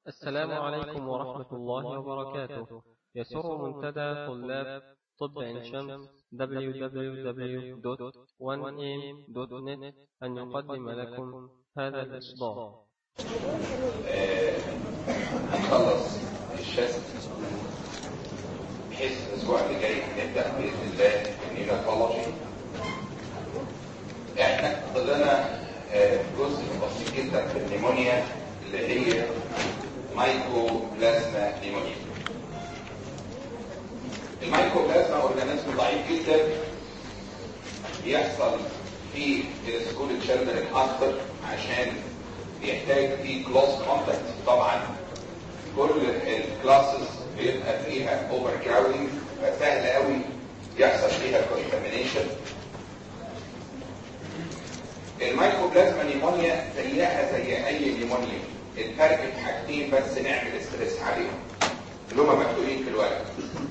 السلام عليكم ورحمة الله وبركاته يسر منتدى طلاب طب عين شمس www.1am.net أن يقدم لكم هذا الإصدار هنخلص الشست بحيث الاسبوع اللي جاي نبدا باذن الله النيوناتولوجي احنا فضلنا جزء بسيط جدا في النيمونيا اللي هي مايكوبلازما نيمونيا المايكوبلازما اورجانيزم ضعيف جدا بيحصل في السكول تشيلدرن اكتر عشان بيحتاج فيه كلوز كونتاكت طبعا كل الكلاسز بيبقى فيها اوفر كراودنج فسهل قوي يحصل فيها كونتامينيشن المايكوبلازما نيمونيا زيها زي اي نيمونيا الفرق في حاجتين بس نعمل ستريس عليهم اللي هم مكتوبين في الورق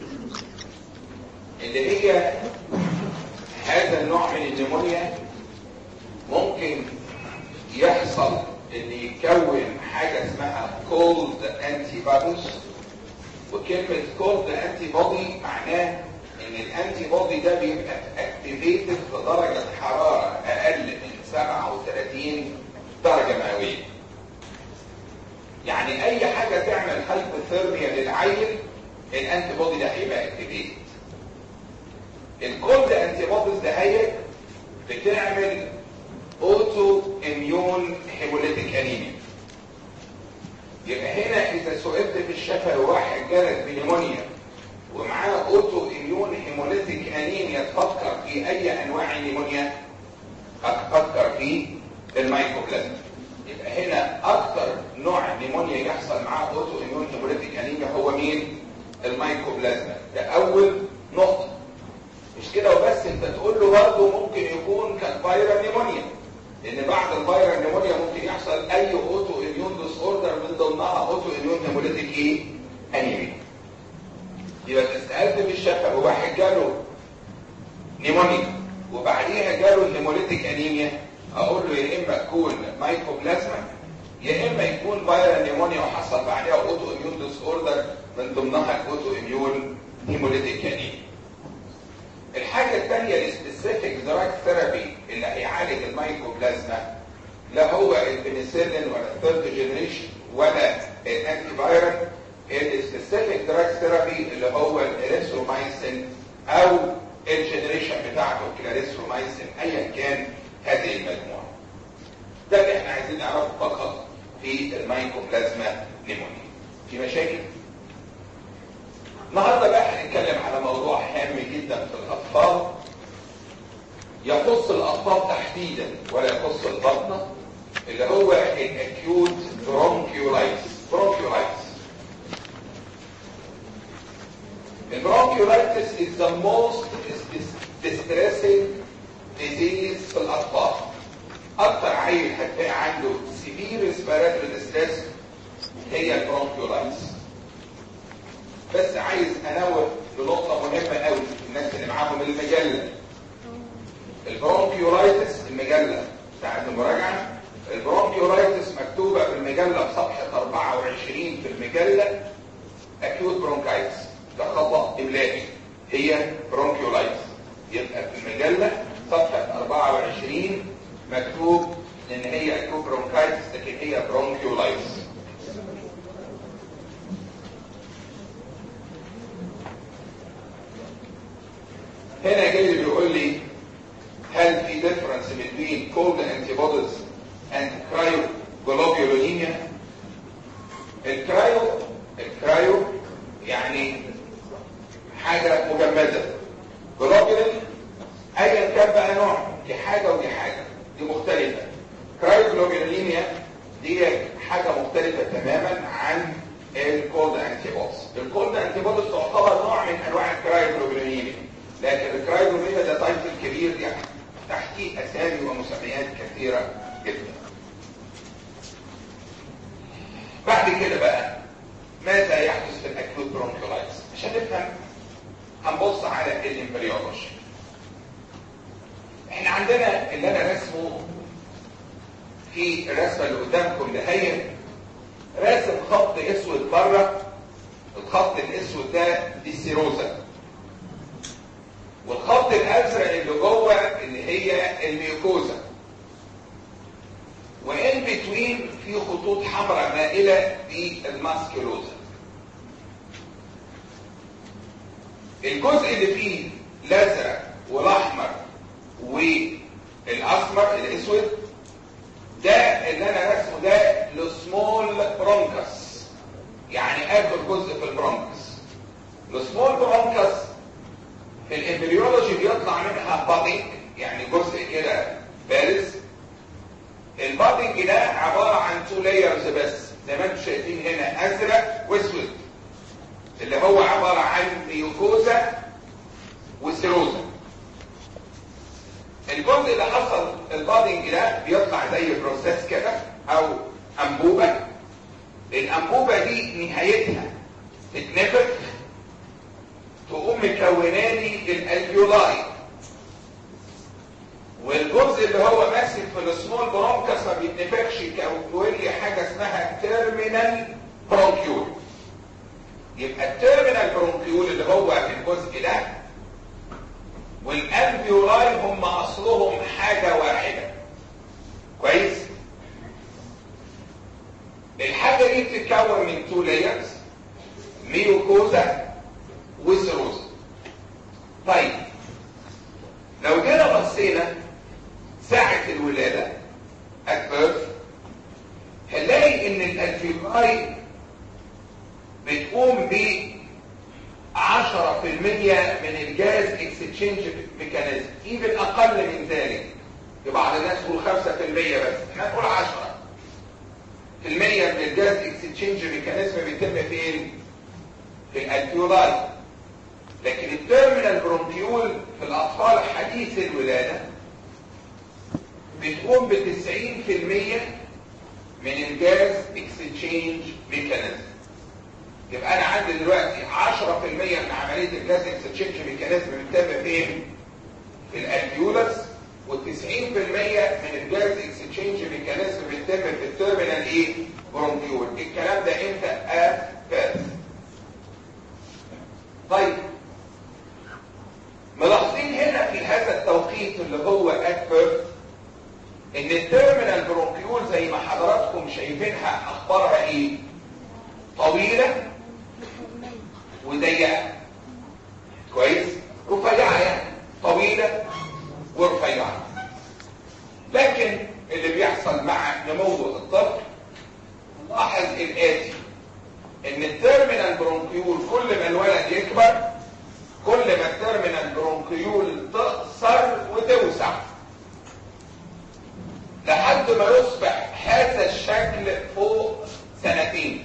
اللي هي هذا النوع من النيمونيا ممكن يحصل ان يكون حاجه اسمها كولد انتي بوديز وكلمه كولد انتي بودي معناه ان الانتي بودي ده بيبقى اكتيفيتد في درجه حراره اقل من 37 درجه مئويه يعني اي حاجه تعمل هايبوثيرميا للعيل الانتي بودي ده هيبقى اكتيفيتد الكولد انتي بوديز ده هي بتعمل اوتو اميون هيموليتيك انيميا يبقى هنا اذا سئلت في الشفا واحد جالك بنيمونيا ومعاه اوتو اميون هيموليتيك انيميا تفكر في اي انواع النيمونيا هتفكر في المايكوبلازما يبقى هنا اكتر نوع نيمونيا يحصل معاه اوتو اميون هيموليتيك انيميا هو مين المايكوبلازما ده اول نقطه مش كده وبس انت تقول له برضه ممكن يكون كان فايرال نيمونيا لان بعد الفايرال نيمونيا ممكن يحصل اي اوتو اميون ديس اوردر من ضمنها اوتو اميون هيموليتيك ايه انيميا يبقى استسالت في الشفا وواحد جاله نيمونيا وبعديها جاله هيموليتيك انيميا اقول له يا اما تكون مايكوبلازما يا اما يكون فايرال نيمونيا وحصل بعدها اوتو اميون ديس اوردر من ضمنها الاوتو اميون هيموليتيك انيميا الحاجة الثانية السبيسيفيك دراج ثيرابي اللي هيعالج المايكوبلازما لا هو البنسلين ولا الثيرد جنريشن ولا الانتي فايرال السبيسيفيك دراج ثيرابي اللي هو الاريثرومايسين او الجنريشن بتاعته كلاريثرومايسين ايا كان هذه المجموعة ده اللي احنا عايزين نعرفه فقط في المايكوبلازما نيمونيا في مشاكل النهارده بقى هنتكلم على موضوع هام جدا في الاطفال يخص الاطفال تحديدا ولا يخص البطنه اللي هو الاكيوت برونكيولايتس برونكيولايتس البرونكيولايتس is the most distressing disease في الاطفال اكتر عيل هتلاقي عنده severe respiratory distress هي البرونكيولايتس بس عايز انوه بنقطة مهمة قوي الناس اللي معاهم المجلة البرونكيولايتس المجلة بتاعت المراجعة البرونكيولايتس مكتوبة في المجلة في صفحة 24 في المجلة اكيوت برونكايتس ده خطأ املائي هي برونكيولايتس يبقى في المجلة صفحة 24 مكتوب ان هي اكيوت برونكايتس لكن هي برونكيولايتس هنا جاي بيقول لي هل في difference between cold antibodies and cryoglobulinemia الكرايو الكرايو يعني حاجة مجمدة جلوبولين ايا كان بقى نوع دي حاجة ودي حاجة دي مختلفة كرايوجلوبولينيا دي حاجة مختلفة تماما عن الكولد انتيبودز الكولد انتيبودز تعتبر نوع من انواع الكرايوجلوبولينيا لكن الكرايوجلوبولينيا ده تايتل كبير يعني تحتيه اسامي ومسميات كثيرة جدا بعد كده بقى ماذا يحدث في الاكيوت برونكولايتس عشان نفهم هنبص على الامبريولوجي احنا عندنا اللي انا رسمه في الرسمه اللي قدامكم ده هي راسم خط اسود بره الخط الاسود ده دي السيروزا والخط الازرق اللي جوه اللي هي الميوكوزا وان بتوين في خطوط حمراء مائله دي الماسكيولوزا الجزء اللي فيه الازرق والاحمر والاسمر الاسود ده اللي انا رسمه ده السمول برونكس يعني اخر جزء في البرونكس السمول برونكس في الامبريولوجي بيطلع منها بادنج يعني جزء كده بارز البادنج ده عباره عن تو لايرز بس زي ما انتم شايفين هنا ازرق واسود اللي هو عباره عن ميوكوزا وسيروزا الجزء اللي حصل البادنج ده بيطلع زي بروسيس كده او انبوبه الانبوبه دي نهايتها تتنفخ تقوم مكوناني الالفيولاي والجزء اللي هو ماسك في السمول برونكس ما بيتنفخش يكون لي حاجه اسمها تيرمينال برونكيول يبقى التيرمينال برونكيول اللي هو في الجزء ده والالفيولاي هم اصلهم حاجه واحده كويس الحاجه دي بتتكون من تو لايرز ميوكوزا وسيروزا طيب لو جينا بصينا ساعة الولادة at birth هنلاقي ان الالفيولاي بتقوم ب 10% من الجاز اكستشينج ميكانيزم ايفن اقل من ذلك بعض الناس تقول 5% بس احنا نقول 10 في المية من الجاز اكستشينج ميكانيزم بيتم فين؟ في الالفيولاي لكن التيرمينال برونكيول في الاطفال حديث الولاده بتقوم ب 90% من الجاز اكستشينج ميكانيزم يبقى انا عندي دلوقتي 10% من عمليه الجاز اكستشينج ميكانيزم بتتم فين؟ في الالفيولس و90% من الجاز اكستشينج ميكانيزم بتتم في التيرمينال ايه؟ برونكيول الكلام ده امتى؟ ات فيرست طيب ملاحظين هنا في هذا التوقيت اللي هو ات فيرست ان التيرمينال برونكيول زي ما حضراتكم شايفينها اخبارها ايه؟ طويله وضيقه كويس؟ رفيعه يعني طويله ورفيعه لكن اللي بيحصل مع نمو الطفل لاحظ الاتي ان التيرمينال برونكيول كل ما الولد يكبر كل ما التيرمينال برونكيول تقصر وتوسع لحد ما يصبح هذا الشكل فوق سنتين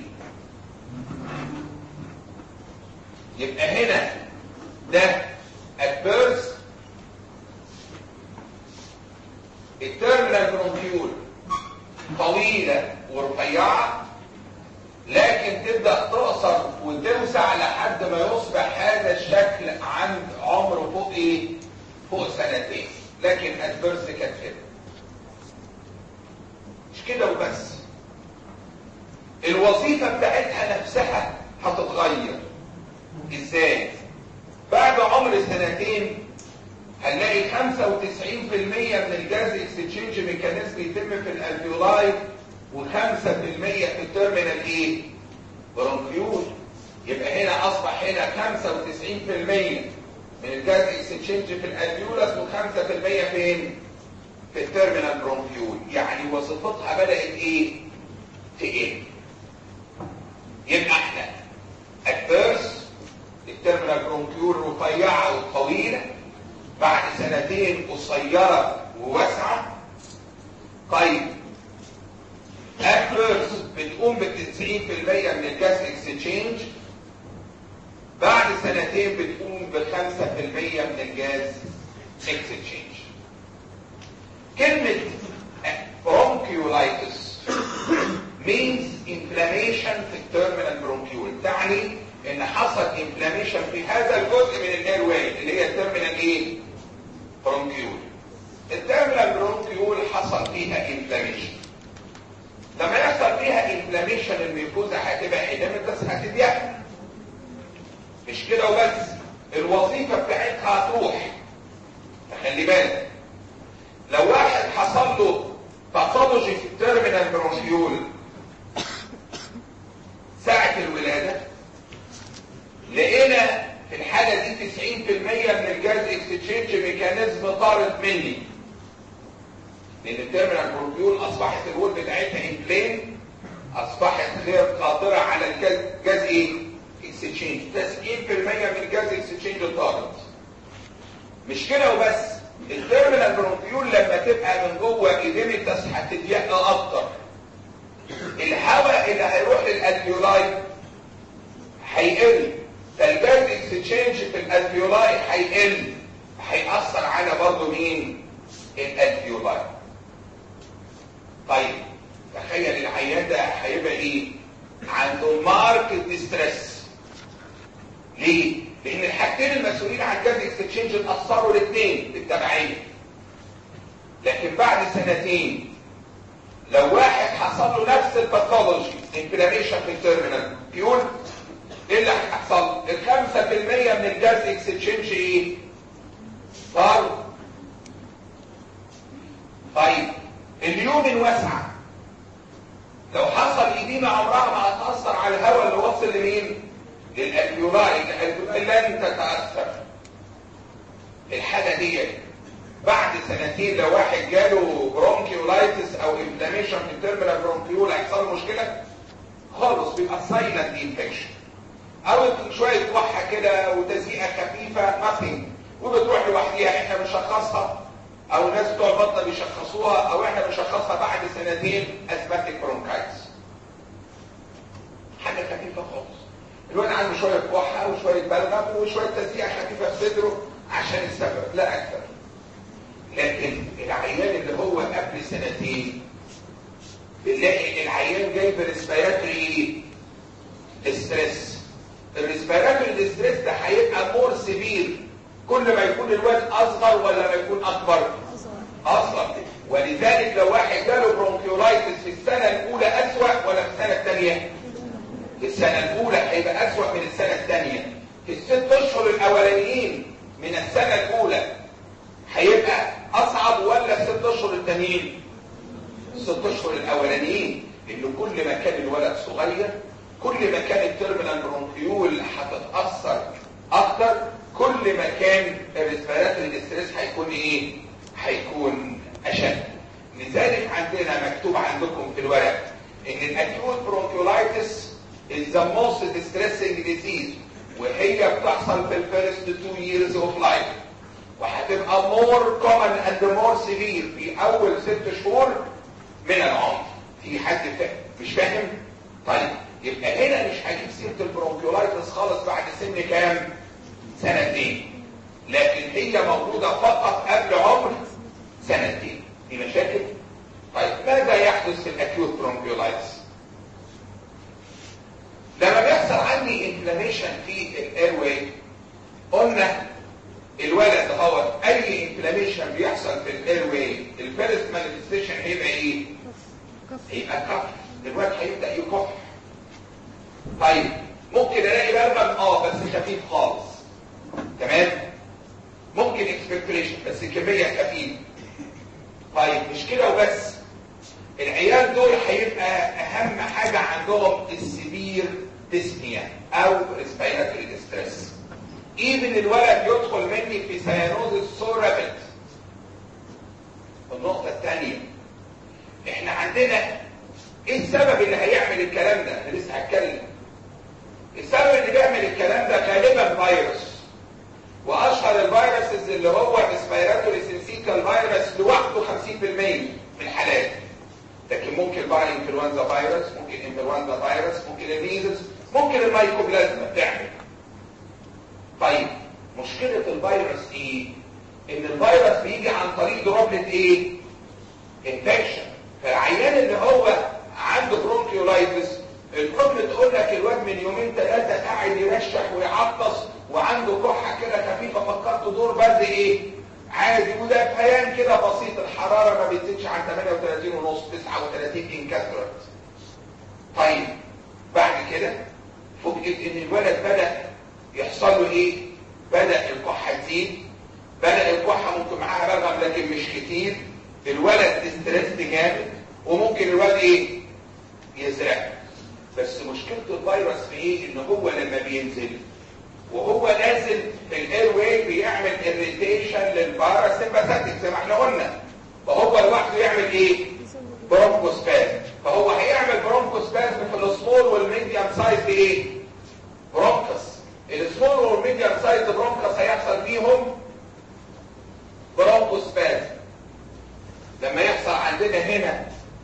يبقى هنا ده البيرث التيرمينال برونكيول طويلة ورفيعة لكن تبدأ تقصر وتوسع لحد ما يصبح هذا الشكل عند عمره فوق ايه؟ فوق سنتين لكن البيرث كانت كده مش كده وبس الوظيفة بتاعتها نفسها هتتغير ازاي؟ بعد عمر سنتين هنلاقي 95% من الجاز اكستشينج ميكانيزم يتم في الالفيولاي و5% في التيرمينال ايه؟ برونكيول يبقى هنا اصبح هنا 95% من الجاز اكستشينج في الالفيولاس و5% فين؟ في التيرمينال برونكيول يعني وظيفتها بدات ايه؟ تقل يبقى احنا البيرس التيرمينال برونكيول رفيعه وطويله بعد سنتين قصيره وواسعه طيب اكلرز بتقوم ب 90% من الجاز اكستشينج بعد سنتين بتقوم ب 5% من الجاز اكستشينج كلمة bronchiolitis means inflammation في التيرمينال برونكيول تعني ان حصل inflammation في هذا الجزء من الايرواي اللي هي التيرمينال ايه؟ برونكيول التيرمينال برونكيول حصل فيها inflammation لما يحصل فيها انفلاميشن الميكوزا هتبقى كده وبس الوظيفة بتاعتها هتروح فخلي بالك لو واحد حصل له باثولوجي في التيرمينال برونكيول ساعة الولادة لقينا في الحالة دي 90% من الجاز اكستشينج ميكانيزم طارد مني لان التيرمينال برونكيول اصبحت الوول بتاعتها انفلين اصبحت غير قادرة على الجاز جاز ايه؟ اكستشينج 90% من الجاز اكستشينج طارد مش كده وبس التيرمينال برونكيول لما تبقى من جوه ايديميتاس هتضيق اكتر الهواء اللي هيروح للالفيولاي هيقل فالجاز اكستشينج في الالفيولاي هيقل هيأثر على برضه مين الالفيولاي طيب تخيل العيان ده هيبقى ايه عنده ماركت ديستريس ليه لان الحاجتين المسؤولين عن الجاز اكستشينج اتاثروا الاثنين بالتبعيه لكن بعد سنتين لو واحد حصل له نفس الباثولوجي انفلاميشن في التيرمينال بيقول ايه اللي هيحصل ال 5% من الجاز اكستشينج ايه صار طيب اليوم واسعه لو حصل ايدينا عمرها ما هتاثر على الهواء اللي وصل لمين للالفيولاي الالفيولاي لن تتاثر الحاله دي بعد سنتين لو واحد جاله برونكيولايتس او انفلاميشن في التيرمينال برونكيول هيحصل له مشكله خالص بيبقى سايلنت انفكشن او شويه كحه كده وتزيئه خفيفه نثينج وبتروح لوحديها احنا بنشخصها او ناس بتوع البطنه بيشخصوها او احنا بنشخصها بعد سنتين اسباتيك برونكايتس حاجه خفيفه خالص الواد عنده شويه كحه وشويه بلغم وشويه تزيئه خفيفه في صدره عشان السبب لا اكثر لكن العيان اللي هو قبل سنتين بنلاقي العيان جاي بريسبيراتوري ستريس الريسبيراتوري ستريس ده هيبقى مور سيفير كل ما يكون الواد اصغر ولا ما يكون اكبر اصغر ولذلك لو واحد جاله برونكيولايتس في السنه الاولى اسوا ولا في السنه الثانيه في السنه الاولى هيبقى اسوا من السنه الثانيه في الست اشهر الاولانيين من السنه الاولى هيبقى اصعب ولا الست اشهر التانيين الست اشهر الاولانيين ان كل ما كان الولد صغير كل ما كان التيرمينال برونكيول هتتاثر اكتر كل ما كان الريسبيراتوري ستريس هيكون ايه هيكون اشد لذلك عندنا مكتوب عندكم في الورق ان الاكيوت برونكيولايتس is the most distressing disease وهي بتحصل في الفيرست تو years of life وهتبقى more common and more severe في اول ست شهور من العمر في حد فاهم مش فاهم طيب يبقى هنا مش هجيب سيره البرونكيولايتس خالص بعد سن كام سنتين لكن هي موجوده فقط قبل عمر سنتين في مشاكل طيب ماذا يحدث في الاكيوت برونكيولايتس لما بيحصل عندي انفلاميشن في الايرواي قلنا الولد هو اي انفلاميشن بيحصل في الايرواي الفيرست مانيفستيشن هيبقى ايه هيبقى كف الولد هيبدا يكح طيب ممكن الاقي بلغم اه بس خفيف خالص تمام ممكن اكسبكتريشن بس كميه خفيفه طيب مش كده وبس العيال دول هيبقى اهم حاجه عندهم السبير ديسنيا او ريسبيراتوري ديستريس ايفن الولد يدخل مني في سيانوزس سو رابيد النقطة الثانية احنا عندنا ايه السبب اللي هيعمل الكلام ده انا لسه هتكلم السبب اللي بيعمل الكلام ده غالبا فيروس واشهر الفيروسز اللي هو ريسبيراتوري سينسيكال فيروس لوحده 50% من الحالات لكن ممكن بقى الانفلونزا فيروس ممكن انفلونزا فيروس ممكن الميزلز ممكن المايكوبلازما تعمل طيب مشكلة الفيروس ايه ان الفيروس بيجي عن طريق دروبلت ايه انفكشن فالعيان اللي هو عنده برونكيولايتس الدروبلت تقول لك الواد من يومين ثلاثة قاعد يرشح ويعطس وعنده كحة كده خفيفة فكرت دور برد ايه عادي وده فيان كده بسيط الحرارة ما بتزيدش عن 38 ونص 39 انكسرت طيب بعد كده فوجئت ان الولد بدأ يحصل له ايه بدا الكحه تزيد بدا الكحه ممكن معاها بلغم لكن مش كتير الولد ديستريس جامد وممكن الولد ايه يزرع بس مشكله الفيروس في ايه ان هو لما بينزل وهو نازل في الاير واي بيعمل اريتيشن للباراسمباثيك زي ما احنا قلنا فهو لوحده يعمل ايه برونكوسباز فهو هيعمل برونكوسباز في السمول والميديم سايز ايه برونكس السمول والميديم سايز برونكس هيحصل فيهم برونكوسباز لما يحصل عندنا هنا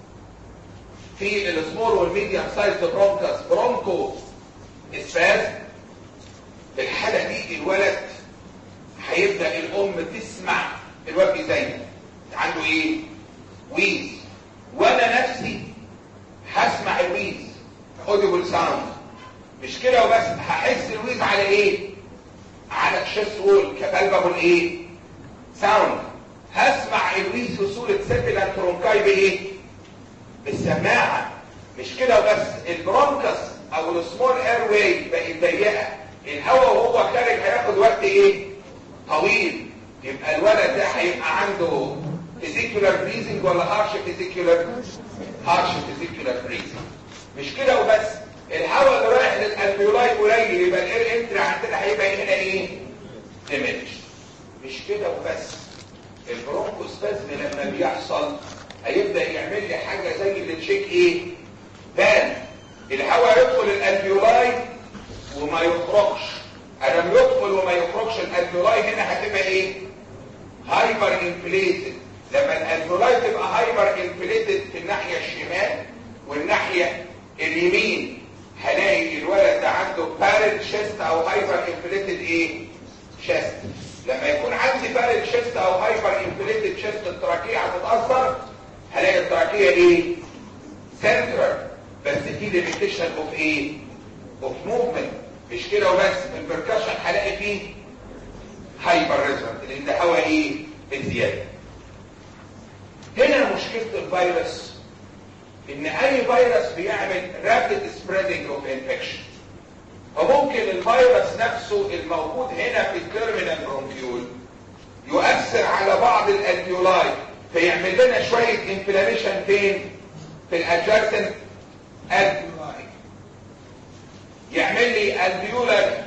في السمول والميديم سايز برونكس برونكو اسباز في الحالة دي الولد هيبدأ الأم تسمع الولد بيزين عنده ايه ويز وانا نفسي هسمع الويز اوديبل ساوند مش كده وبس هحس الويز على ايه على الشيست وول كبلبل ايه ساوند هسمع الويز في صورة سيبيلان ترونكاي بايه بالسماعة مش كده وبس البرونكس او السمول اير واي بقت ضيقه الهواء وهو خارج هياخد وقت ايه طويل يبقى الولد ده هيبقى عنده فيزيكولار بريزنج ولا هارش فيزيكولار هارش فيزيكولار بريزنج مش كده وبس الهواء اللي رايح للالفيولاي قليل يبقى الاير انتري عندنا هيبقى هنا ايه ديمينش مش كده وبس البرونكوسبازم لما بيحصل هيبدا يعمل لي حاجه زي اللي تشيك ايه بان الهواء يدخل الالفيولاي وما يخرجش لما يدخل وما يخرجش الالفيولاي هنا هتبقى ايه هايبر انفليتد لما الالفيولاي تبقى هايبر انفليتد في الناحيه الشمال والناحيه اليمين هلاقي الولد ده عنده بارل شيست او هايبر انفليتد ايه شيست لما يكون عندي بارل شيست او هايبر انفليتد شيست التراكيه هتتاثر هلاقي التراكيه ايه سنترال بس في ليميتيشن اوف ايه اوف موفمنت مش كده وبس البركشن هلاقي فيه هايبر ريزونت لان ده هوا ايه بزياده هنا مشكله الفيروس ان اي فيروس بيعمل رابيد سبريدنج اوف انفكشن فممكن الفيروس نفسه الموجود هنا في التيرمينال برونكيول يؤثر على بعض الالفيولاي فيعمل لنا شويه انفلاميشن فين في الادجاستنت الفيولاي يعمل لي الفيولار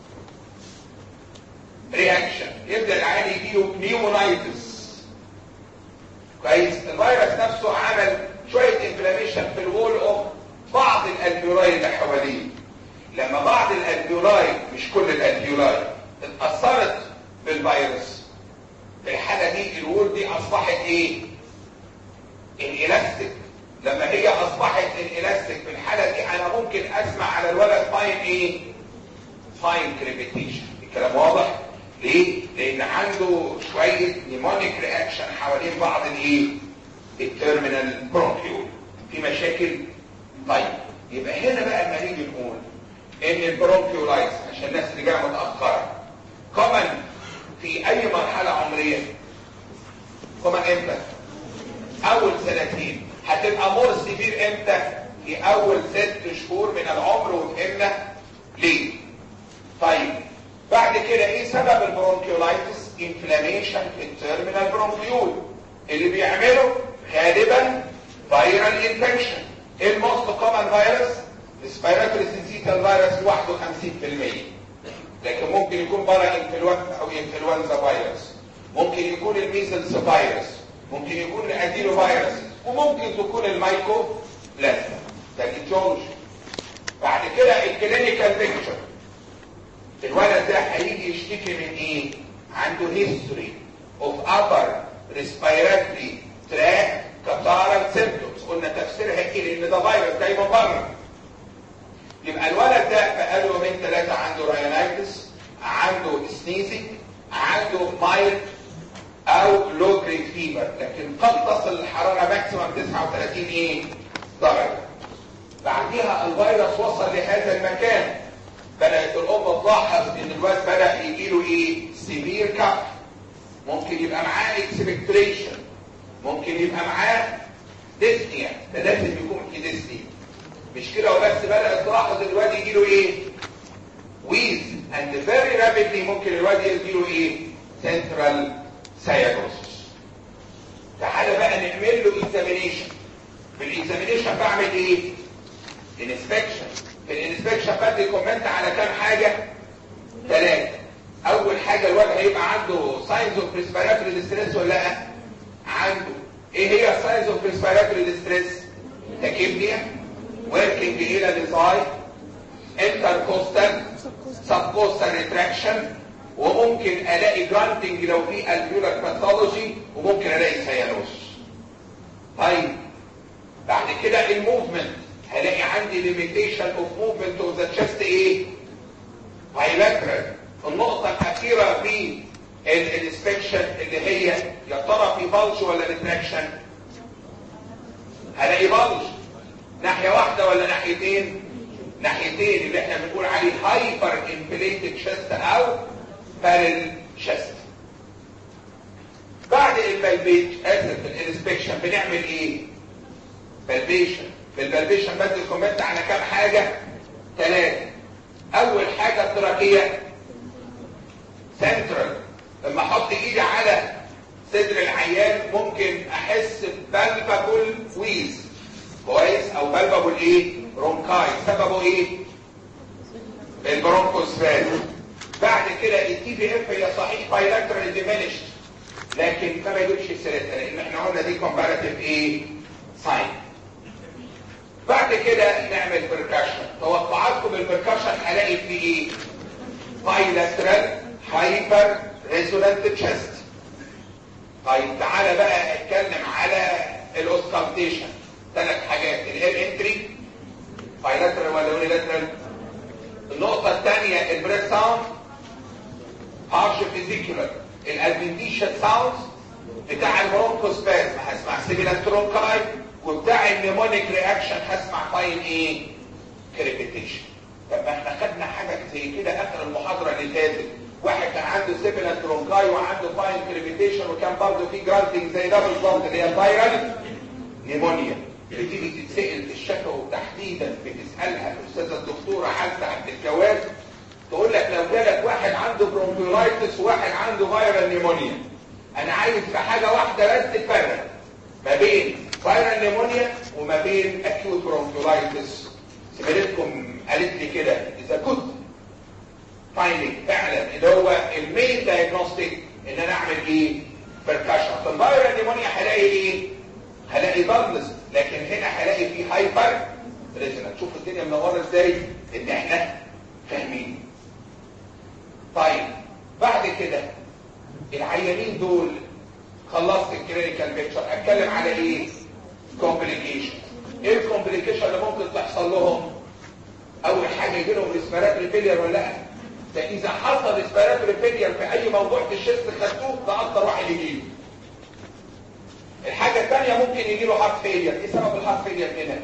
رياكشن يبدا العيان يجيله نيومونايتس كويس الفيروس نفسه عمل شويه انفلاميشن في الوول اوف بعض الالفيولاي اللي حواليه لما بعض الالفيولاي مش كل الالفيولاي اتاثرت بالفيروس في الحاله دي الوول دي اصبحت ايه الالاستيك لما هي اصبحت الالاستيك في الحاله دي انا ممكن اسمع على الولد فاين ايه فاين كريبيتيشن الكلام واضح ليه لان عنده شويه نيمونيك رياكشن حوالين بعض الايه التيرمينال برونكيول في مشاكل طيب يبقى هنا بقى لما نيجي نقول ان البرونكيولايتس عشان الناس اللي جايه متاخره كومن في اي مرحله عمريه كومن امتى اول سنتين هتبقى مور سيفير امتى في اول ست شهور من العمر وفهمنا ليه طيب بعد كده ايه سبب البرونكيولايتس انفلاميشن في التيرمينال برونكيول اللي بيعمله غالبا فيرال انفكشن ايه الموست كومن فيروس السبيراتوري سينسيتال فيروس لوحده 50% لكن ممكن يكون بارا انفلونزا او انفلونزا فيروس ممكن يكون الميزلز فيروس ممكن يكون الادينو فيروس وممكن تكون المايكو بلازما ده الجورج بعد كده الكلينيكال بيكتشر الولد ده هيجي يشتكي من ايه عنده هيستوري اوف upper respiratory tract catarrhal symptoms قلنا تفسيرها ايه لان ده فيروس جاي من بره يبقى الولد ده بقاله يومين ثلاثه عنده راينايتس عنده سنيزنج عنده مايل او لو جريد فيبر لكن قد تصل الحراره ماكسيمم 39 ايه درجه بعديها الفيروس وصل لهذا المكان بدات الام تلاحظ ان الواد بدا يجي له ايه سيفير كف ممكن يبقى معاه اكسبكتريشن ممكن يبقى معاه ديسنيا ده لازم يكون في ديسنيا مش كده وبس بدات تلاحظ الواد يجي له ايه ويز اند رابيدلي ممكن الواد يجيله ايه سنترال سايروسس تعالى بقى نعمل له اكزامينيشن في الاكزامينيشن بعمل ايه انسبكشن في الانسبكشن بدي كومنت على كام حاجه ثلاثه اول حاجه الواد هيبقى عنده ساينز اوف ريسبيراتوري ديستريس ولا لا عنده ايه هي الساينز اوف ريسبيراتوري ديستريس تاكيبنيا وركينج الى ديزاي انتركوستال سبكوستال ريتراكشن وممكن الاقي جرانتنج لو في الفيولار باثولوجي وممكن الاقي سيانوس طيب بعد كده الموفمنت هلاقي عندي ليميتيشن اوف موفمنت اوف ذا تشست ايه بايلاترال النقطه الاخيره في الانسبكشن اللي هي يا ترى في بلج ولا ريتراكشن هلاقي بلج ناحيه واحده ولا ناحيتين ناحيتين اللي احنا بنقول عليه هايبر انفليتد شست او بارل شست بعد البلبيج اسف الانسبكشن بنعمل ايه بلبيشن في البلبيشن بدي كومنت على كام حاجه ثلاثه اول حاجه التراكيه سنترال لما احط ايدي على صدر العيان ممكن احس ببلبابول ويز كويس او بلبابول ايه برونكاي سببه ايه البرونكوسفاز بعد كده التي بي اف هي صحيح بايلاترال ديمينشد لكن ما بيجيبش سيرتها لان احنا قلنا دي كومباراتيف ايه ساين بعد كده نعمل بركاشن توقعاتكم بالبركاشن هلاقي فيه ايه بايلاترال هايبر ريزونانت تشست طيب تعالى بقى اتكلم على الاوسكالتيشن ثلاث حاجات الاير انتري بايلاترال ولا يونيلاترال النقطة الثانية البريس ساوند هارش فيزيكولار الادفنتيشن ساوند بتاع البرونكوسباز هسمع سيميلان ترونكاي وبتاع النيمونيك رياكشن هسمع فاين ايه كريبيتيشن طب ما احنا خدنا حاجة زي كده اخر المحاضرة اللي فاتت واحد كان عنده سيميلان ترونكاي وعنده فاين كريبيتيشن وكان برضه في جراندنج زي ده بالظبط اللي هي الفايرال نيمونيا اللي تيجي تتسأل في الشفا وتحديدا بتسألها الأستاذة الدكتورة حتى عبد الجواد تقول لك لو جالك واحد عنده برونكيولايتس وواحد عنده فايرال نيمونيا أنا عايز في حاجة واحدة بس تفرق ما بين فايرال نيمونيا وما بين أكيوت برونكيولايتس زميلتكم قالت لي كده إذا كنت فايندنج فعلا اللي هو المين دايجنوستيك إن أنا أعمل إيه؟ بركاشن في الفايرال نيمونيا هلاقي إيه؟ هلاقي ضمس لكن هنا هلاقي فيه هايبر ريزونانس شوف الدنيا منوره ازاي ان احنا فاهمين طيب بعد كده العيانين دول خلصت الكلينيكال بيكتشر اتكلم على ايه كومبليكيشن ايه الكومبليكيشن اللي ممكن تحصل لهم اول حاجه يجي لهم ريسبيراتوري فيلير ولا لا ده اذا حصل ريسبيراتوري فيلير في اي موضوع في الشيست خدتوه ده اكتر واحد يجيله الحاجة الثانية ممكن يجي له هارت فيلير ايه سبب الهارت فيلير هنا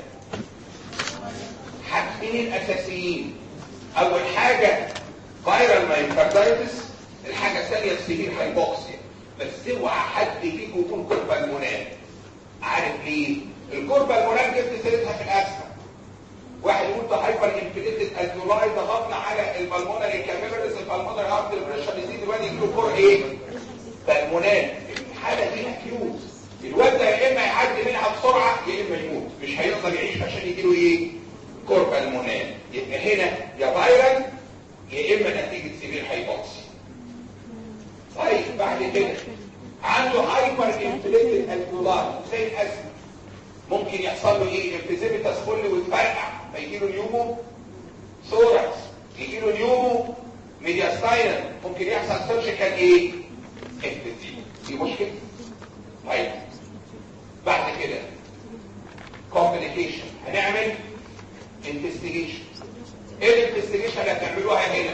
حاجتين اساسيين اول حاجة فايرال مايكاردايتس الحاجة الثانية السيفير هايبوكسيا بس اوعى حد فيكم يكون كربة المنام عارف ليه الكربة المنام جبت سيرتها في الاسفل واحد يقول ده هايبر انفليتد الفيولاي ضغطنا على البلمونري كاميرس البلمونري هارت بريشر يزيد الواد يجي له كور ايه بالمونام الحالة دي اكيوز الواد ده يا اما يعدي منها بسرعه يا اما يموت مش هيقدر يعيش عشان يجيله ايه كورب المونال يبقى هنا يا فايرال يا اما نتيجه سيفير هايبوكسي طيب بعد كده عنده هايبر انفليتد الفيولار زي الاسم ممكن يحصل له ايه انفيزيبيتاس كل ويتفرقع فيجي له نيومو ثوركس يجي له نيومو ميدياستاينال ممكن يحصل سيرجيكال ايه انفيزيبيتاس دي مشكله طيب بعد كده كومبليكيشن هنعمل انفستيجيشن ايه الانفستيجيشن اللي هتعملوها هنا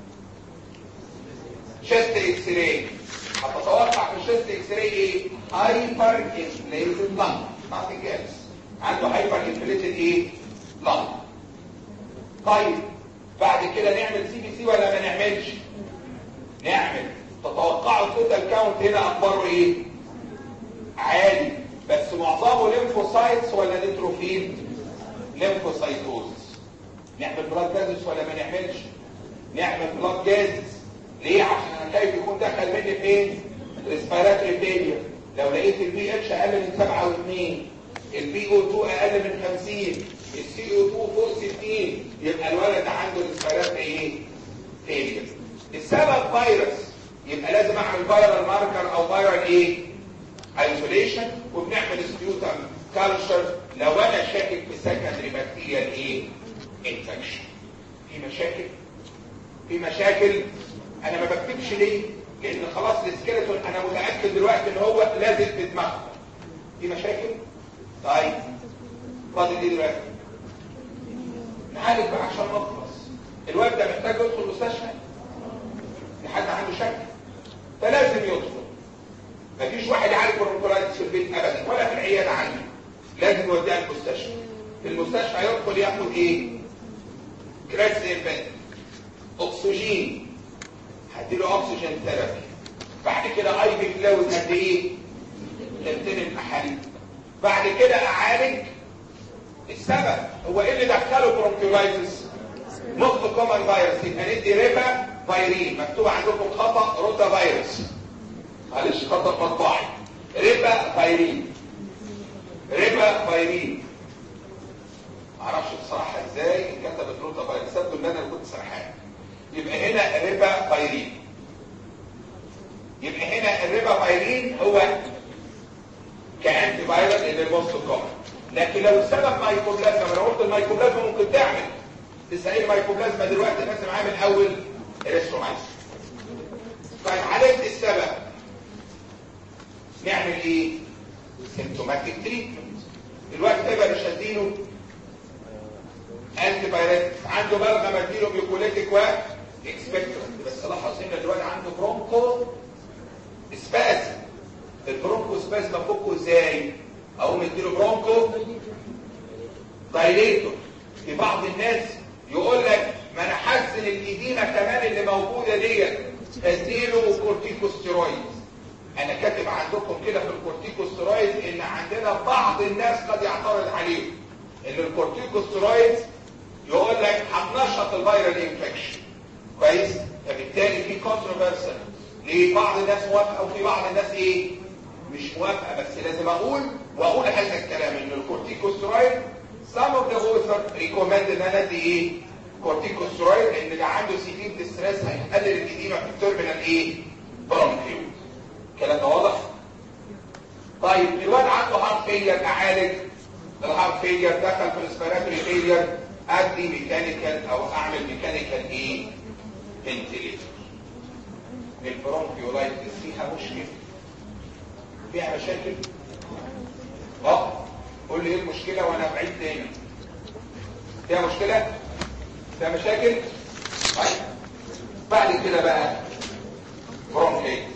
شست اكس راي هتتوقع في الشست اكس راي ايه هايبر انفليتد لانج نوثينج ايلس عنده هايبر انفليتد ايه لانج طيب بعد كده نعمل سي بي سي ولا ما نعملش نعمل تتوقعوا التوتال كاونت هنا اخباره ايه عالي بس معظمه ليمفوسايتس ولا نيتروفيل ليمفوسايتوزس نعمل بلاد جازس ولا ما نعملش نعمل بلاد جازس ليه عشان انا خايف يكون دخل مني فين ريسبيراتوري فيلير لو لقيت البي اتش اقل من 7 و2 البي او 2 اقل من 50 السي او 2 فوق 60 يبقى الولد ده عنده ريسبيراتوري ايه فيلير السبب فيروس يبقى لازم اعمل فيرال ماركر او فيرال ايه ايزوليشن وبنعمل سبيوتم كالتشر لو انا شاكك في سكندري بكتيريال ايه انفكشن في مشاكل في مشاكل انا ما بكتبش ليه لان خلاص السكيلتون انا متاكد دلوقتي ان هو لازم في دماغه في مشاكل طيب فاضل ايه دلوقتي نعالج بقى عشان نخلص الواد ده محتاج يدخل المستشفى في حد عنده شك فلازم يدخل مفيش واحد يعالج برونكولايتس في البيت ابدا ولا في العياده عندي لازم يوديها المستشفى في المستشفى يدخل ياخد ايه كراس انفنت اكسجين هديله اكسجين ثيرابي بعد كده اي بي فلويد قد ايه تلتين المحاليل بعد كده اعالج السبب هو ايه اللي دخله برونكولايتس نص كومن فيروس يبقى ندي ريبا فيرين مكتوب عندكم خطا روتا فيروس معلش خطا مطبعي ريبا فيرين ريبا فيرين معرفش بصراحة ازاي كتبت روتا فيرين سبب ان انا كنت سرحان يبقى هنا الريبا فيرين يبقى هنا الريبا فيرين هو كأنتي فيروس اللي البوست كومن لكن لو السبب مايكوبلازما انا قلت المايكوبلازما ممكن تعمل 90 مايكوبلازما دلوقتي لازم عامل اول اريثرومايسين طيب عالجت السبب نعمل ايه سيمتوماتيك تريتمنت الوقت ده بقى شادينه انتي بايريتكس عنده بلغم اديله بيوكوليتيك و اكسبكتورنت بس لاحظ ان الواد عنده برونكو سبازم البرونكو سبازم افكه ازاي اقوم اديله برونكو دايليتور في بعض الناس يقول لك ما انا حاسس ان الايدينا كمان اللي موجوده ديت اديله كورتيكوستيرويد انا كاتب عندكم كده في الكورتيكوستيرويد ان عندنا بعض الناس قد يعترض عليه ان الكورتيكوستيرويد يقول لك هتنشط الفيرال انفكشن كويس فبالتالي في كونتروفيرسال ليه بعض الناس موافقه وفي بعض الناس ايه مش موافقه بس لازم اقول واقول هذا الكلام ان الكورتيكوستيرويد some of the author recommend ان انا ادي ايه كورتيكوستيرويد لان اللي عنده سيفير ديستريس هيقلل الاديمه في الترمينال ايه برونكيول الكلام ده واضح طيب الواد عنده هارت فيلير اعالج الهارت فيلير دخل في الاسبيراتوري فيلير ادي ميكانيكال او اعمل ميكانيكال ايه فنتيليتور البرونكيولايتس فيها مشكله فيها مشاكل اه قول لي ايه المشكله وانا بعيد تاني فيها مشكله فيها مشاكل طيب بعد كده بقى برونكيتس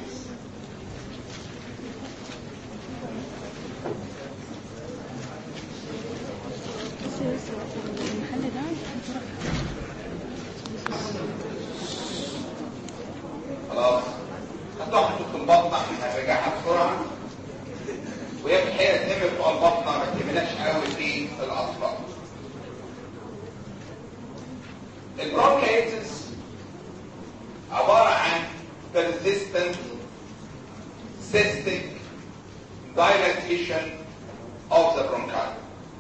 خلاص هتقعد في البطنه هنرجعها بسرعه وهي في الحقيقه تهم بتوع البطنه ما تهمناش قوي في الاطفال البرونكايتس عباره عن persistent cystic dilatation of the bronchi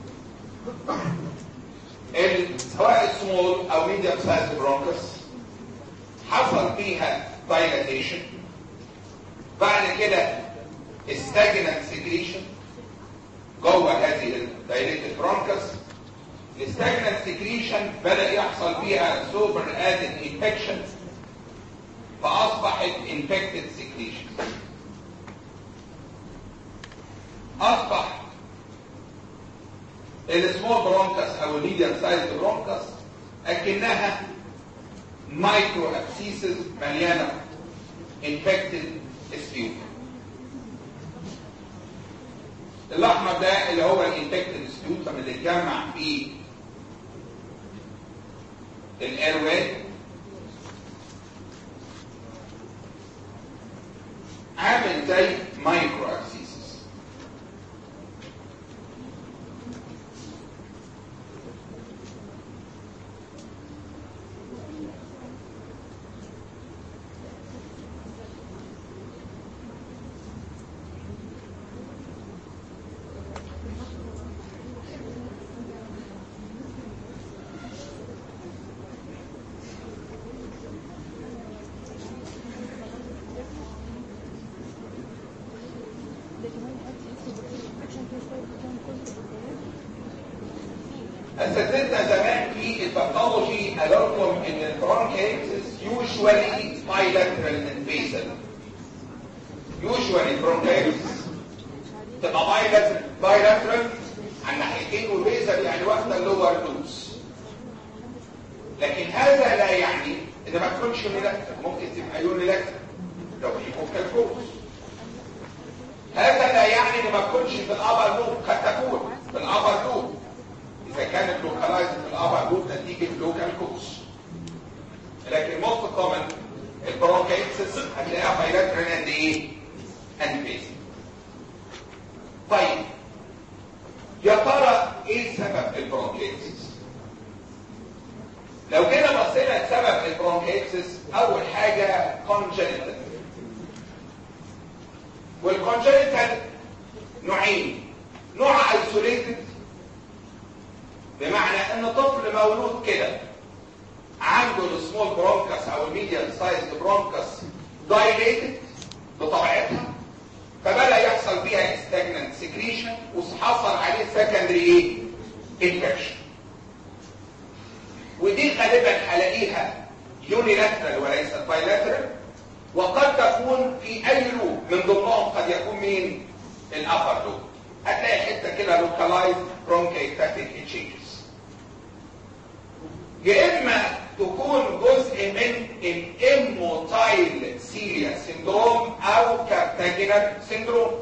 سواء small او medium sized bronchus حصل فيها dilatation بعد كده stagnant secretion جوه هذه الدايليتد برونكس الستاجنانت سكريشن بدا يحصل فيها سوبر ادد انفكشن فاصبحت انفكتد سكريشن اصبح السمول برونكس او الميديم سايز برونكس اكنها مايكرو ابسيسز مليانه انفكتد سبيوت الاحمر ده اللي هو الانفكتد سبيوتم اللي اتجمع في الايرواي عامل زي مايكرو ابسيسز اساتذتنا زمان في الباثولوجي قالوا لكم ان البرونكيتس يوجوالي bilateral and basal يوجوالي البرونكيتس تبقى bilateral bilateral عن ناحيتين وبيزل يعني واخده اللور لوز لكن هذا لا يعني ان ما تكونش يونيلاكتر ممكن تبقى يونيلاكتر لو في فوكال كورس هذا لا يعني ان ما تكونش في الابر لوب قد تكون في الابر لوب اذا كانت لوكالايزد في الابر لوب نتيجه لوكال كورس لكن موست كومن البرونكايتس هتلاقيها بايلاترال اند ايه؟ اند بيزل طيب يا ترى ايه سبب البرونكيتس لو جينا بصينا لسبب البرونكيتس اول حاجه كونجنتال والكونجنتال نوعين نوع ايسوليتد بمعنى ان طفل مولود كده عنده السمول برونكس او الميديال سايز برونكس دايليتد بطبيعتها فبدا يحصل فيها استاجننت سكريشن وحصل عليه سكندري ايه انفكشن ودي غالبا هلاقيها يونيلاترال وليس بايلاترال وقد تكون في اي لوب من ضمنهم قد يكون مين الابر لوب هتلاقي حته كده لوكالايز برونكيتاتيك تشينجز يا اما تكون جزء من الاموتايل سيريا سيندروم او كارتاجينال سيندروم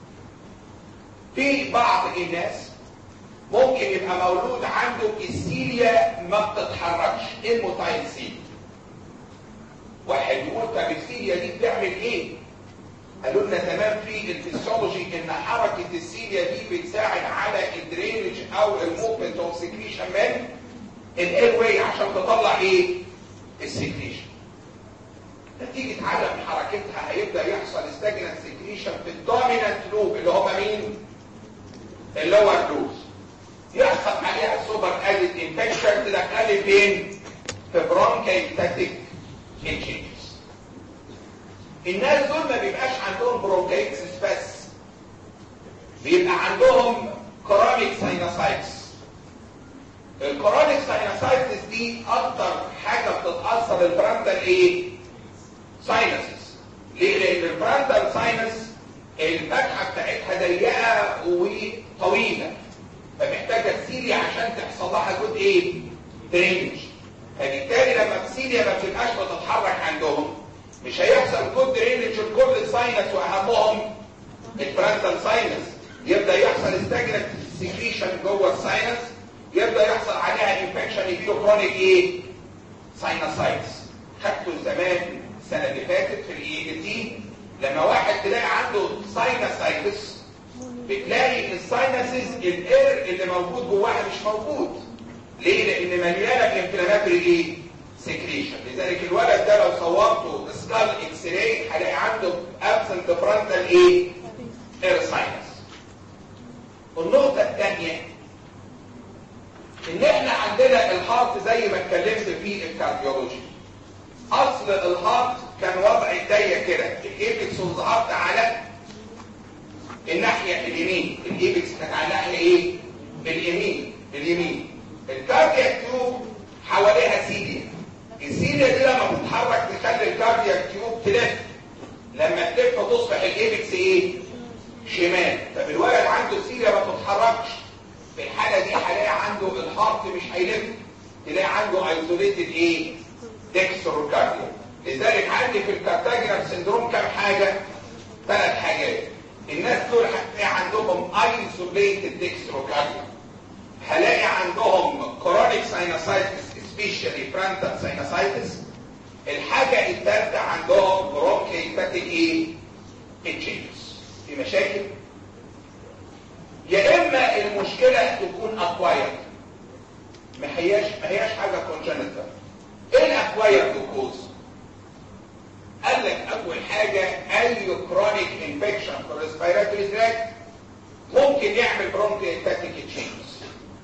في بعض الناس ممكن يبقى مولود عنده السيليا ما بتتحركش الموتايل سيليا واحد يقول طب السيليا دي بتعمل ايه قالوا لنا تمام في الفسيولوجي ان حركه السيليا دي بتساعد على الدرينج او الموفمنت اوف سكريشن من الاير واي عشان تطلع ايه السكريشن نتيجة عدم حركتها هيبدأ يحصل استجنان سكريشن في الدومينانت لوب اللي هم مين اللور لوبس يحصل عليها سوبر ادد انفكشن تدخل فين في برونكايتاتيك تشينجز الناس دول ما بيبقاش عندهم برونكايتس بس بيبقى عندهم كرونيك ساينوسايتس الكرونيك ساينوسايتس دي اكتر حاجه بتتاثر البراندال ايه ساينسز ليه لان البراندال ساينس الفتحه بتاعتها ضيقه وطويله فمحتاجه سيليا عشان تحصل لها جود ايه درينج فبالتالي لما السيليا ما بتبقاش بتتحرك عندهم مش هيحصل جود درينج لكل الساينس واهمهم البراندال ساينس يبدا يحصل استجنت سكريشن جوه الساينس يبدا يحصل عليها انفكشن يجيله كرونيك ايه ساينوسايتس خدته زمان السنه اللي فاتت في الاي تي لما واحد تلاقي عنده ساينوسايتس بتلاقي الساينسز الاير اللي موجود جواها مش موجود ليه لان مليانه بانفلاماتوري ايه سكريشن لذلك الولد ده لو صورته سكال اكس راي هلاقي عنده ابسنت فرونتال ايه اير ساينس النقطه الثانيه ان احنا عندنا الهارت زي ما اتكلمت في الكارديولوجي اصل الهارت كان وضع ايديا كده الايبكس والظهرت على الناحيه اليمين الايبكس كانت على الناحيه ايه اليمين اليمين الكاردياك تيوب حواليها سيليا السيليا دي لما بتتحرك تخلي الكاردياك تيوب تلف لما تلف تصبح الايبكس ايه شمال طب الولد عنده سيليا ما بتتحركش في الحالة دي هلاقي عنده الهارت مش هيلف تلاقي عنده ايزوليتد ايه ديكستروكارديا لذلك عندي في الكارتاجرام سندروم كام حاجة ثلاث حاجات الناس دول هتلاقي عندهم ايزوليتد ديكستروكارديا هلاقي عندهم كرونيك ساينوسايتس سبيشالي فرانتال ساينوسايتس الحاجة الثالثة عندهم برونكيتاتيك ايه تشينجز في مشاكل يا اما المشكلة تكون اكوايرد ما هياش ما هياش حاجة كونجنتال ايه الاكوايرد كوز قال لك اول حاجة اي كرونيك انفكشن في الريسبيراتوري تراكت ممكن يعمل برونكيتاتيك تشينجز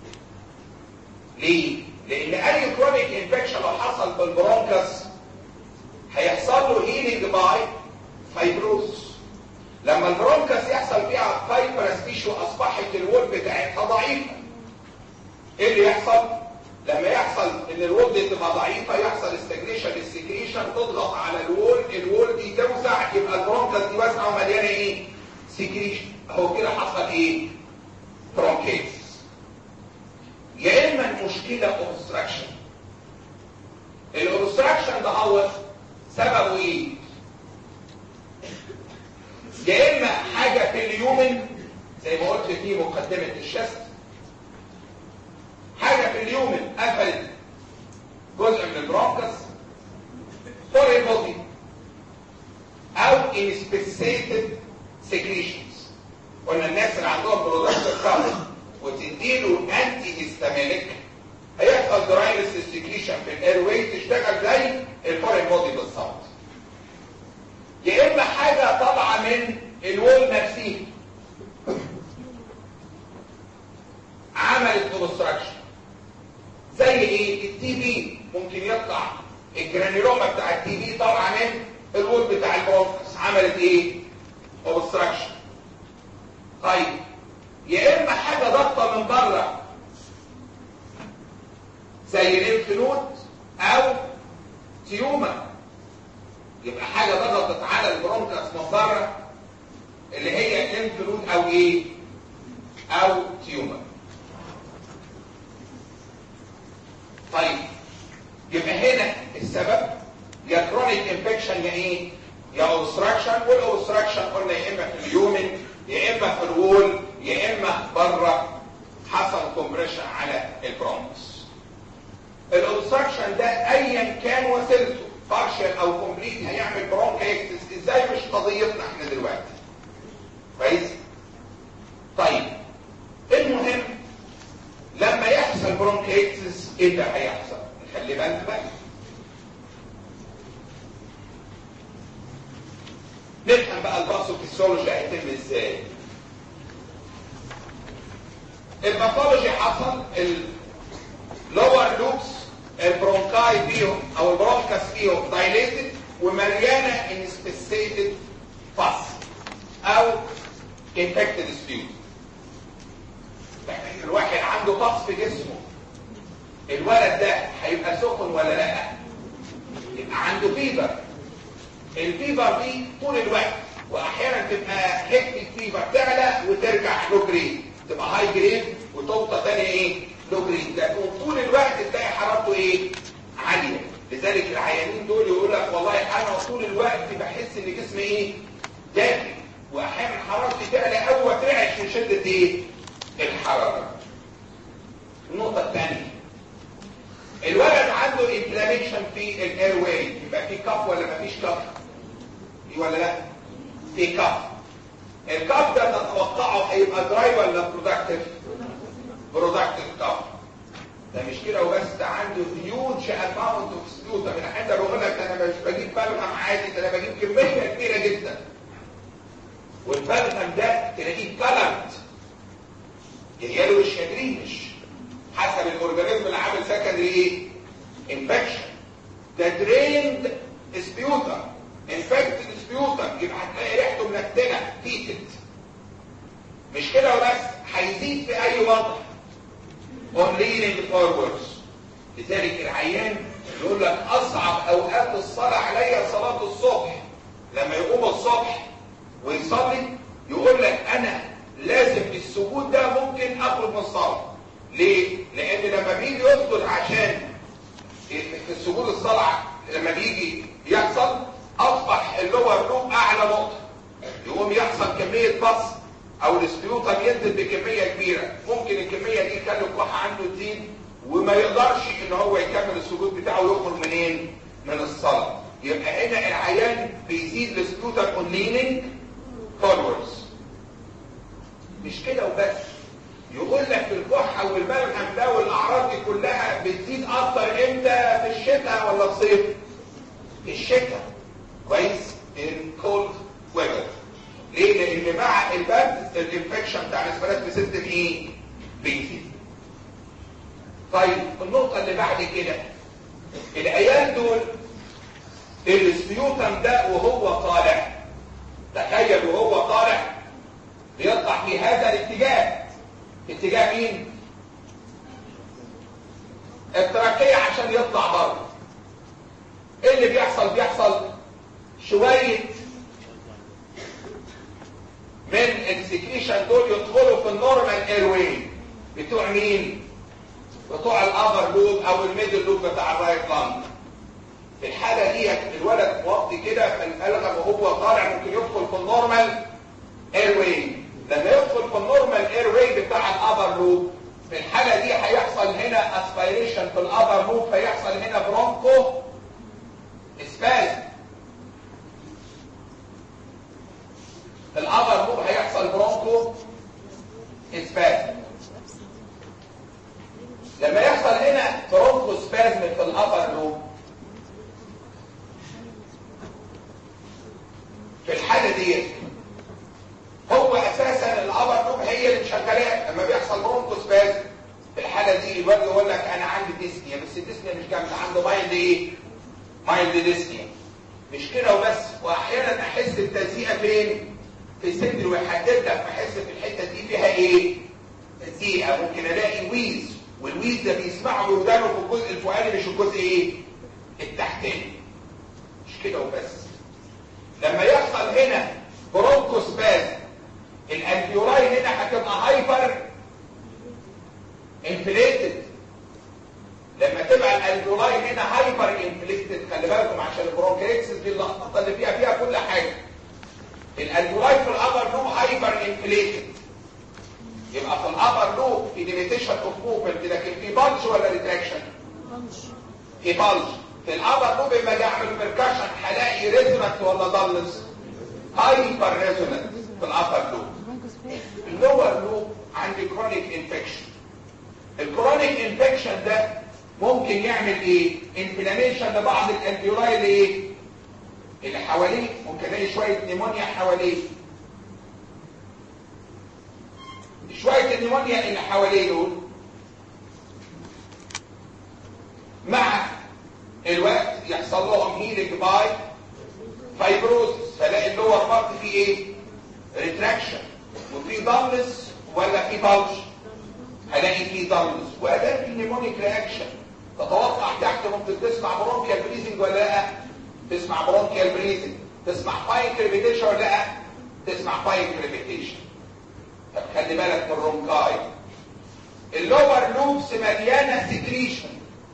ليه لان اي كرونيك انفكشن لو حصل بالبرونكس هيحصل له هيلينج باي فايبروز لما البرونكس يحصل فيها فايبرس تيشو اصبحت الوول بتاعتها ضعيفه ايه اللي يحصل لما يحصل ان الوول تبقى ضعيفه يحصل استجنيشن السكريشن تضغط على الوول الوول دي توسع يبقى البرونكس دي واسعه ومليانه ايه سكريشن هو كده حصل ايه برونكيتس يا اما المشكله اوبستراكشن الاوبستراكشن ده هو سببه ايه يا اما حاجه في اليومن زي ما قلت في مقدمه الشست حاجه في اليومن قفلت جزء من البرونكس فور بودي او انسبيسيتد سكريشنز قلنا الناس اللي عندهم برودكتيف كارد وتديله انتي هيستامينيك هيحصل درايلس سكريشن في الاير واي تشتغل زي الفورين بودي بالظبط يا اما حاجه طالعه من الوول نفسه عملت اوبستراكشن زي ايه التي بي ممكن يطلع الجرانيلوما بتاع التي بي طالعه من الوول بتاع البرونكس عملت ايه اوبستراكشن طيب يا اما حاجه ضغطه من بره زي الليمف نود او تيومر يبقى حاجه ضغطت على البرونكس من بره اللي هي الليمف نود او ايه او تيومر طيب يبقى هنا السبب يا كرونيك انفكشن يا ايه يا اوبستراكشن والاوبستراكشن قلنا يا اما في اليومن يا اما في الوول يا اما بره حصل كومبريشن على البرونكس الاوبستراكشن ده ايا كان وسيلته بارشل او كومبليت هيعمل برونكايتس ازاي مش قضيتنا احنا دلوقتي كويس طيب المهم لما يحصل برونكايتس ايه اللي هيحصل خلي بالك بقى نفهم بقى الباثوفيسيولوجي هيتم ازاي الباثولوجي حصل اللور لوبس البرونكاي فيهم او البرونكاس فيهم دايليتد ومليانه انسبيسيتد فاس او انفكتد سبيوت الواحد عنده طقس في جسمه الولد ده هيبقى سخن ولا لا يبقى عنده فيبر الفيبر دي طول الوقت واحيانا تبقى هيكتيك فيبر تعلى وترجع لو جريد تبقى هاي جريد وتوطى تاني ايه لو جريد ده طول الوقت تلاقي حرارته ايه عاليه لذلك العيانين دول يقول لك والله انا طول الوقت بحس ان جسمي ايه دافي واحيانا حرارتي تعلى قوي وترعش من شده ايه الحراره النقطه الثانيه الولد عنده انفلاميشن في الاير واي يبقى في كف ولا مفيش كف ولا لا في كف الكف ده تتوقعه هيبقى دراي ولا برودكتيف برودكتيف كف ده مش كده وبس ده عنده هيوج اماونت اوف سبيوتا من حته بقول لك انا مش بجيب بلغم عادي ده انا بجيب كميه كبيره جدا والبلغم ده تلاقيه كلمت يلوش يا جرينش حسب الاورجانيزم اللي عامل سكندري ايه انفكشن ده دريند سبيوتا انفكتد سبيوتا يبقى هتلاقي ريحته منتنه تيتت مش كده وبس هيزيد في اي وضع on leaning forwards لذلك العيان يقول لك اصعب اوقات الصلاه عليا صلاه الصبح لما يقوم الصبح ويصلي يقول لك انا لازم السجود ده ممكن اخرج من الصلاه ليه؟ لان لما بيجي يسجد عشان في السجود الصلاه لما بيجي يحصل اصبح اللور لوب اعلى نقطه يقوم يحصل كميه بص او السبيوتم ينزل بكميه كبيره ممكن الكميه دي يخلي الكحه عنده تزيد وما يقدرش ان هو يكمل السجود بتاعه ويخرج منين؟ من الصلاه يبقى هنا العيان بيزيد السبيوتم اون ليننج فورورز مش كده وبس يقول لك الكحه والبلغم ده والاعراض دي كلها بتزيد اكتر امتى في الشتاء ولا الصيف؟ في الشتاء كويس؟ in cold weather ليه؟ لان مع البرد الانفكشن بتاع الاسبرات سيستم ايه؟ بيزيد طيب النقطة اللي بعد كده العيال دول السبيوتم ده وهو طالع تخيل وهو طالع بيطلع في هذا الاتجاه اتجاه مين التراكية عشان يطلع بره ايه اللي بيحصل بيحصل شوية من السكريشن دول يدخلوا في النورمال ايروي بتوع مين بتوع الابر لوب او الميدل لوب بتاع الرايت لانج في الحالة دي الولد موطي كده فالألغم وهو طالع ممكن يدخل في النورمال ايروي لما يدخل في النورمال ايروي بتاع الابر لوب في الحالة دي هيحصل هنا اسبيريشن في الابر لوب فيحصل هنا برونكو اسبازم في الابر لوب هيحصل برونكو اسبازم لما يحصل هنا برونكو اسبازم في الابر لوب في الحالة دي هو اساسا الابر لوب هي اللي شغاله لما بيحصل برونكو اسبازم في الحالة دي الواد يقول لك انا عندي ديسنيا بس الديسنيا مش جامده عنده مايلد ايه مايلد ديسنيا مش كده وبس واحيانا احس بتزيئه فين في صدري وهتبدا احس في الحته دي فيها ايه تزيئه ممكن الاقي ويز والويز ده بيسمعه بودانه في الجزء الفوقاني مش الجزء ايه التحتاني مش كده وبس لما يحصل هنا برونكوسباز الالفيولاي هنا هتبقى هايبر انفليتد لما تبقى الالفيولاي هنا هايبر انفليتد خلي بالكم عشان البرونكيكسس دي اللخبطه اللي فيها فيها كل حاجه الالفيولاي في الابر لوب هايبر انفليتد يبقى في الابر لوب في ليميتيشن اوف موفمنت لكن في بلج ولا ريتراكشن في بلج في الابر لوب لما اجي اعمل بيركشن هلاقي ريزونانت ولا ضلس هايبر ريزونانت في الابر لوب اللور لوب عندي كرونيك انفكشن الكرونيك انفكشن ده ممكن يعمل ايه انفلاميشن لبعض الالفيولاي اللي ايه اللي حواليه ممكن الاقي شويه نيمونيا حواليه شويه النيمونيا اللي حواليه دول مع الوقت يحصل لهم هيلينج باي فايبروزس فلاقي اللور بارت فيه ايه ريتراكشن وفي ضلس ولا في بلج هلاقي فيه ضلس واداه في نيمونيك رياكشن تتوقع تحت ممكن تسمع برونكيال بريزنج ولا لا تسمع برونكيال بريزنج تسمع باين كريبيتيشن ولا لا تسمع باين كريبيتيشن طب خلي بالك من الرونكاي اللور لوبس مليانه سكريشن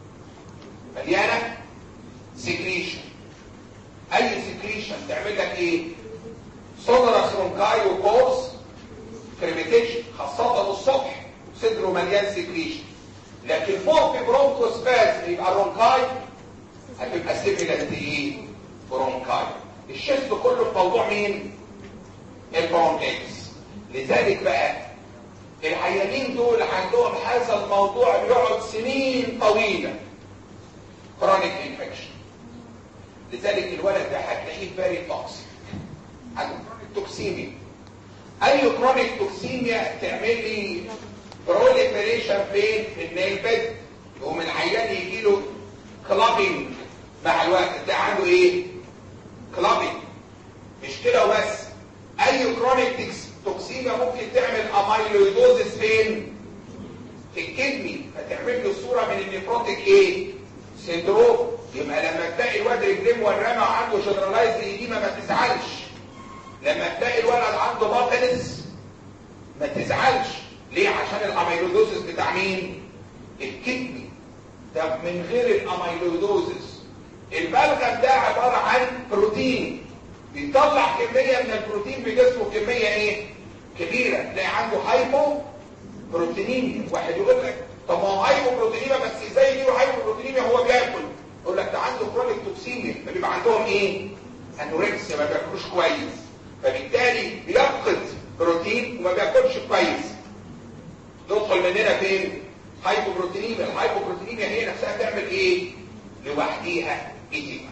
مليانه سكريشن اي سكريشن تعمل لك ايه صدرس رونكاي وكورس كريبيتيشن خاصه الصبح صدره مليان سكريشن لكن فوق في برونكوسباز يبقى الرونكاي هتبقى سيميلانت ايه برونكاي الشيست كله في موضوع مين البرونكيتس لذلك بقى العيانين دول عندهم هذا الموضوع بيقعد سنين طويله كرونيك انفكشن لذلك الولد ده هتلاقيه فيري توكسيك عنده كرونيك توكسيميا اي كرونيك توكسيميا تعمل لي بروليفريشن فين في النيل بيد يقوم العيان يجي له كلابينج مع الوقت ده عنده ايه كلابينج مش كده وبس اي كرونيك توكسيميا ممكن تعمل اميلويدوزس فين في الكدني فتعمل له صوره من النيفروتيك ايه سندروم يبقى لما تلاقي الواد رجليه مورمه وعنده جنرالايز ايديما ما تزعلش لما تلاقي الولد عنده باتنس ما تزعلش ليه عشان الاميلويدوزس بتاع مين الكدني ده من غير الاميلويدوزس البلغم ده عباره عن بروتين بيطلع كميه من البروتين بجسمه كميه ايه كبيره تلاقي عنده هايبو بروتينيميا واحد يقول لك طب ما هو هايبو بروتينيميا بس ازاي يجيله هايبو بروتينيميا هو بياكل يقول لك ده عنده كرونيك توكسيميا فبيبقى عندهم ايه انوركسيا ما بياكلوش كويس فبالتالي بيفقد بروتين وما بياكلش كويس ندخل مننا فين هايبوبروتينيميا الهايبوبروتينيميا هي نفسها تعمل ايه لوحديها ايديما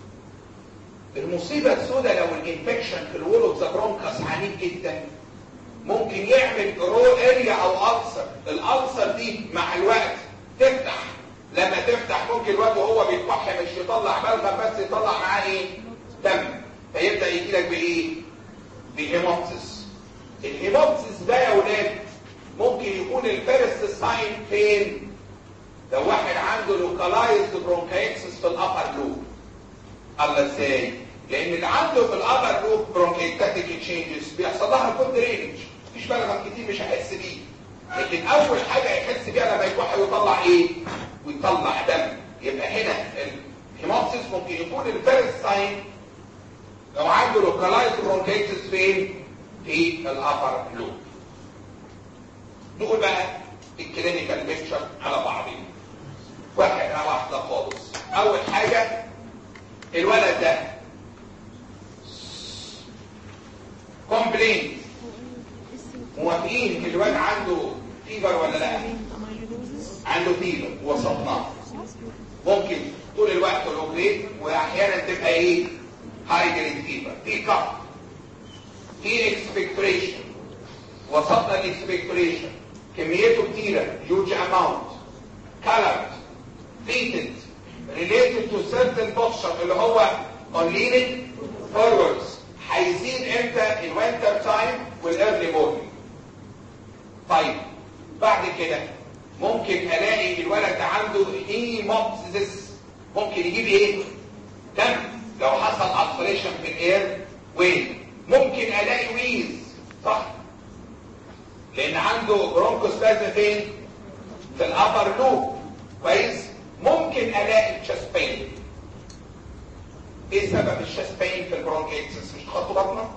المصيبه السوداء لو الانفكشن في الول اوف ذا برونكاس عنيف جدا ممكن يعمل رو اريا او ألسر الألسر دي مع الوقت تفتح لما تفتح ممكن الواد وهو بيتكح مش يطلع بلغم بس يطلع معاه ايه دم فيبدا يجي لك بايه بهيموبسس الهيموبسس ده يا ولاد ممكن يكون الفيرست ساين فين لو واحد عنده لوكالايزد برونكايتسس في الابر لوب الله ازاي لان اللي عنده في الابر لوب برونكيتاتيك تشينجز بيحصل لها كود رينج مفيش بلغم كتير مش هيحس بيه لكن اول حاجه يحس بيها لما يكح ويطلع ايه ويطلع دم يبقى هنا الهيموبسيس ممكن يكون الفيرست ساين لو عنده لوكالايزد برونكيتس فين في الابر لوب نقول بقى الكلينيكال بيكتشر على بعضين واحدة واحدة خالص أول حاجة الولد ده كومبلين موافقين ان الولد عنده فيبر ولا لا عنده فيبر وسطناه ممكن طول الوقت لو جريد واحيانا تبقى ايه هاي جريد فيبر في كف في اكسبكتريشن وسطنا الاكسبكتريشن كميته كتيره huge amount colored treated related to certain posture اللي هو on leaning forwards هيزيد امتى الوينتر تايم والايرلي مورنينج طيب بعد كده ممكن الاقي الولد ده عنده هيموبسيس ممكن يجيب ايه دم لو حصل اسبريشن في الاير وين ممكن الاقي ويز صح لان عنده برونكوسبازم فين في الابر لوب كويس ممكن الاقي تشست بين ايه سبب الشست بين في البرونكيتس مش خط بطنه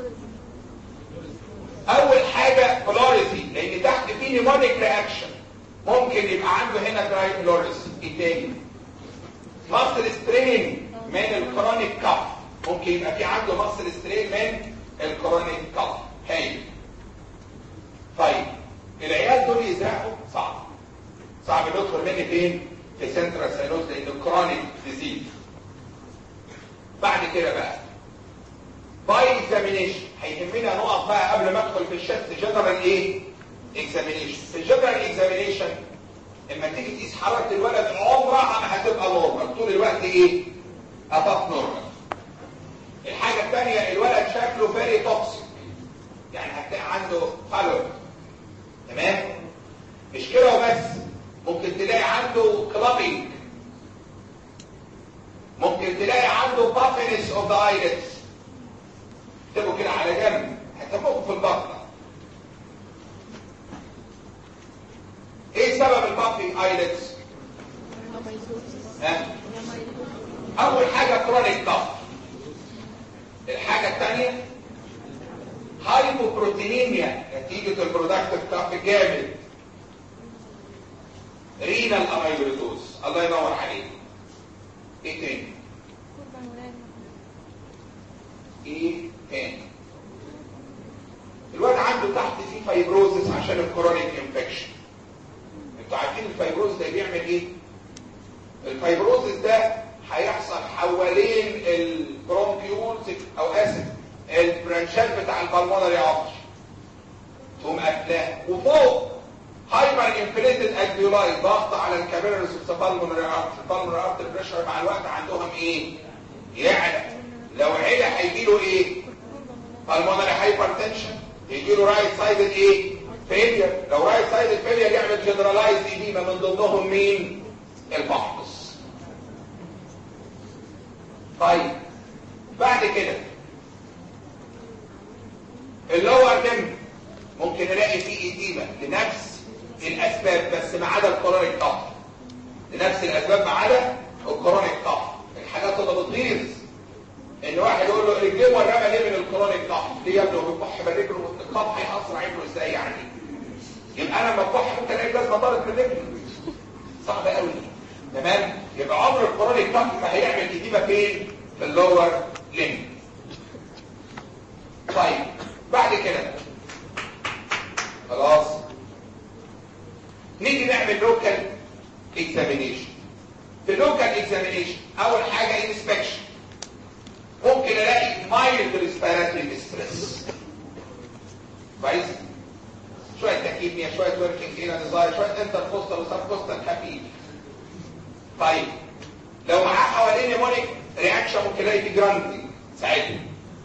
اول حاجه بلوريسي لان تحت في نيمونيك رياكشن ممكن يبقى عنده هنا دراي بلوريسي ايه تاني مصل سترين من الكرونيك كاف ممكن يبقى في عنده مصل سترين من الكرونيك كاف هاي طيب العيال دول يزرعوا صعب صعب يدخل مني فين في سنترال سينوز لان كرونيك ديزيز بعد كده بقى باي اكزامينيشن هيهمنا نقط بقى قبل ما ادخل في الشست جنرال ايه اكزامينيشن في الجنرال اكزامينيشن اما تيجي تقيس حراره الولد عمرها ما هتبقى نورمال طول الوقت ايه اباف نورمال الحاجه الثانيه الولد شكله فيري توكسيك يعني هتلاقي عنده قلب تمام مش كده وبس ممكن تلاقي عنده كلابينج ممكن تلاقي عنده بافينس اوف ذا ايلتس اكتبوا كده على جنب هتبقوا في البطنه ايه سبب البافي ايلتس ها اول حاجه كرونيك كاف الحاجه الثانيه هايبوبروتينيميا نتيجه البرودكتيف كاف جامد رينال اميلويدوز الله ينور عليك ايه تاني ايه تاني الواد عنده تحت فيه فايبروزس عشان الكورونيك انفكشن انتوا عارفين الفايبروز ده بيعمل ايه الفايبروزس ده هيحصل حوالين البرونكيولز او اسف البرانشات بتاع البلمونري ارتري تقوم قافلاه وفوق هايبر انفليتد الفيولاي ضغط على الكابيلاريز اوف ذا بالمونري ارتري البالمونري ارتري بريشر مع الوقت عندهم ايه يعلى لو علا هيجي له ايه بالمونري هايبرتنشن يجي له رايت سايدد ايه فيلير لو رايت سايدد فيلير يعمل جنرالايز ايديما من ضمنهم مين البحث طيب بعد كده اللور لم ممكن الاقي فيه ايديما لنفس الاسباب بس ما عدا الكورونيك كاف لنفس الاسباب ما عدا الكورونيك كاف الحاجات اللي بتغيظ ان واحد يقول له رجليه ورمه ليه من الكورونيك كاف ليه يا ابني هو بيكح برجله الكاف هيأثر عينه ازاي يعني يبقى انا لما بكح ممكن الاقي جزمه طارت من رجلي صعب قوي تمام يبقى عمر الكورونيك كاف ما هيعمل ايديما فين في اللور لين طيب بعد كده خلاص نيجي نعمل لوكال اكزامينيشن في اللوكال اكزامينيشن اول حاجه انسبكشن ممكن الاقي مايلد ريسبيراتوري ستريس كويس شويه تكييميا شويه وركينج هنا ديزاير شويه انتر كوستال وسب كوستال خفيف طيب لو معاه حوالين نيمونيك رياكشن ممكن الاقي في جراندي ساعتها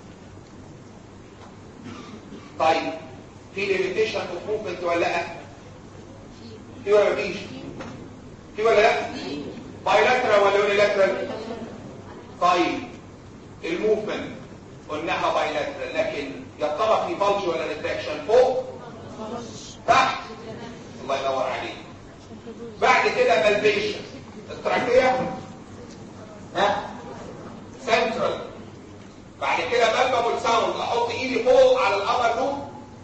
طيب في ليميتيشن اوف موفمنت ولا لا في ولا مفيش في ولا لا بايلاترال ولا يونيلاترال طيب الموفمنت قلناها بايلاترال لكن يا ترى في بلج ولا ريتراكشن فوق تحت الله ينور عليك بعد كده مالبيشن التراكيه ها سنترال بعد كده بلبل ساوند احط ايدي فوق على الابر لوب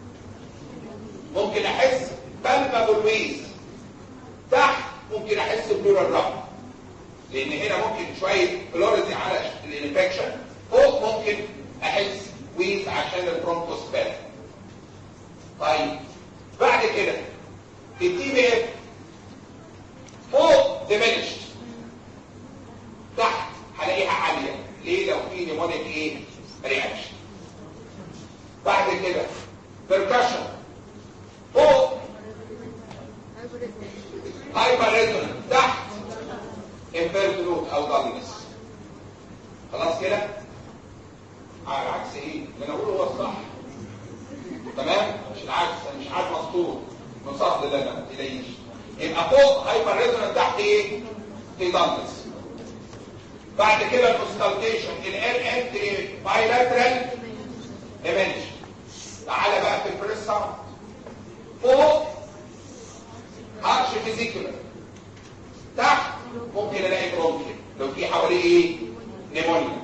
ممكن احس بلبل ويز تحت ممكن احس بلورال راب لان هنا ممكن شويه فلوريزي على الانفكشن فوق ممكن احس ويز عشان البرونكوس بان طيب بعد كده التي بي اف فوق diminished تحت هلاقيها عاليه ليه لو في نيمونيك ايه رياكشن بعد كده percussion فوق هايبر ريزونانس تحت امبيرد نوت او دالنس خلاص كده على عكس ايه اللي انا اقوله هو الصح تمام مش العكس انا مش عارف مسطور من صح ده لا ما تلاقيش يبقى فوق هايبر ريزونانس تحت ايه في دالنس بعد كده الاوسكالتيشن الان انتري بايلاترال ديمنش تعالى بقى في البريس ساوند فوق هارش فيزيكولار تحت ممكن الاقي برونكي لو في حواليه ايه نيمونيا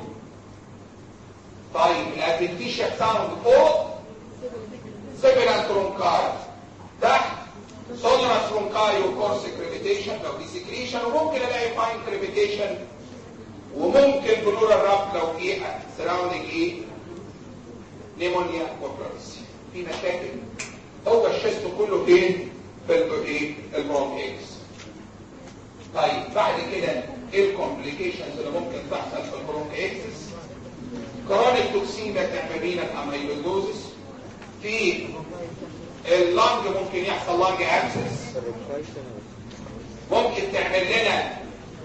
طيب الادفنتيشن ساوند فوق سيبرال برونكاي تحت سونرس برونكاي وكورس كريبيتيشن لو دي سكريشن وممكن الاقي فاين كريبيتيشن وممكن بلور الرب لو في سراوندنج ايه نيمونيا وبلورس في مشاكل هو الشيست كله فين في الايه البرونكيكس طيب بعد كده ايه الكومبليكيشنز اللي ممكن تحصل في البرونكيكس كرونيك توكسيميا تعمل لنا اميلودوزس في اللنج ممكن يحصل لنج ابسس ممكن تعمل لنا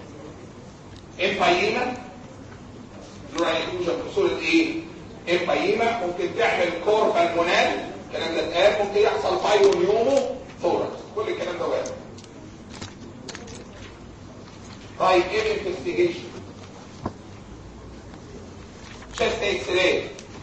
امبايما نورانيكوجن في صورة ايه امبايما ممكن تعمل كور بالمونال الكلام ده اتقال ممكن يحصل بايو نيومو ثوركس كل الكلام ده وارد طيب ايه الانفستيجيشن شست اكس راي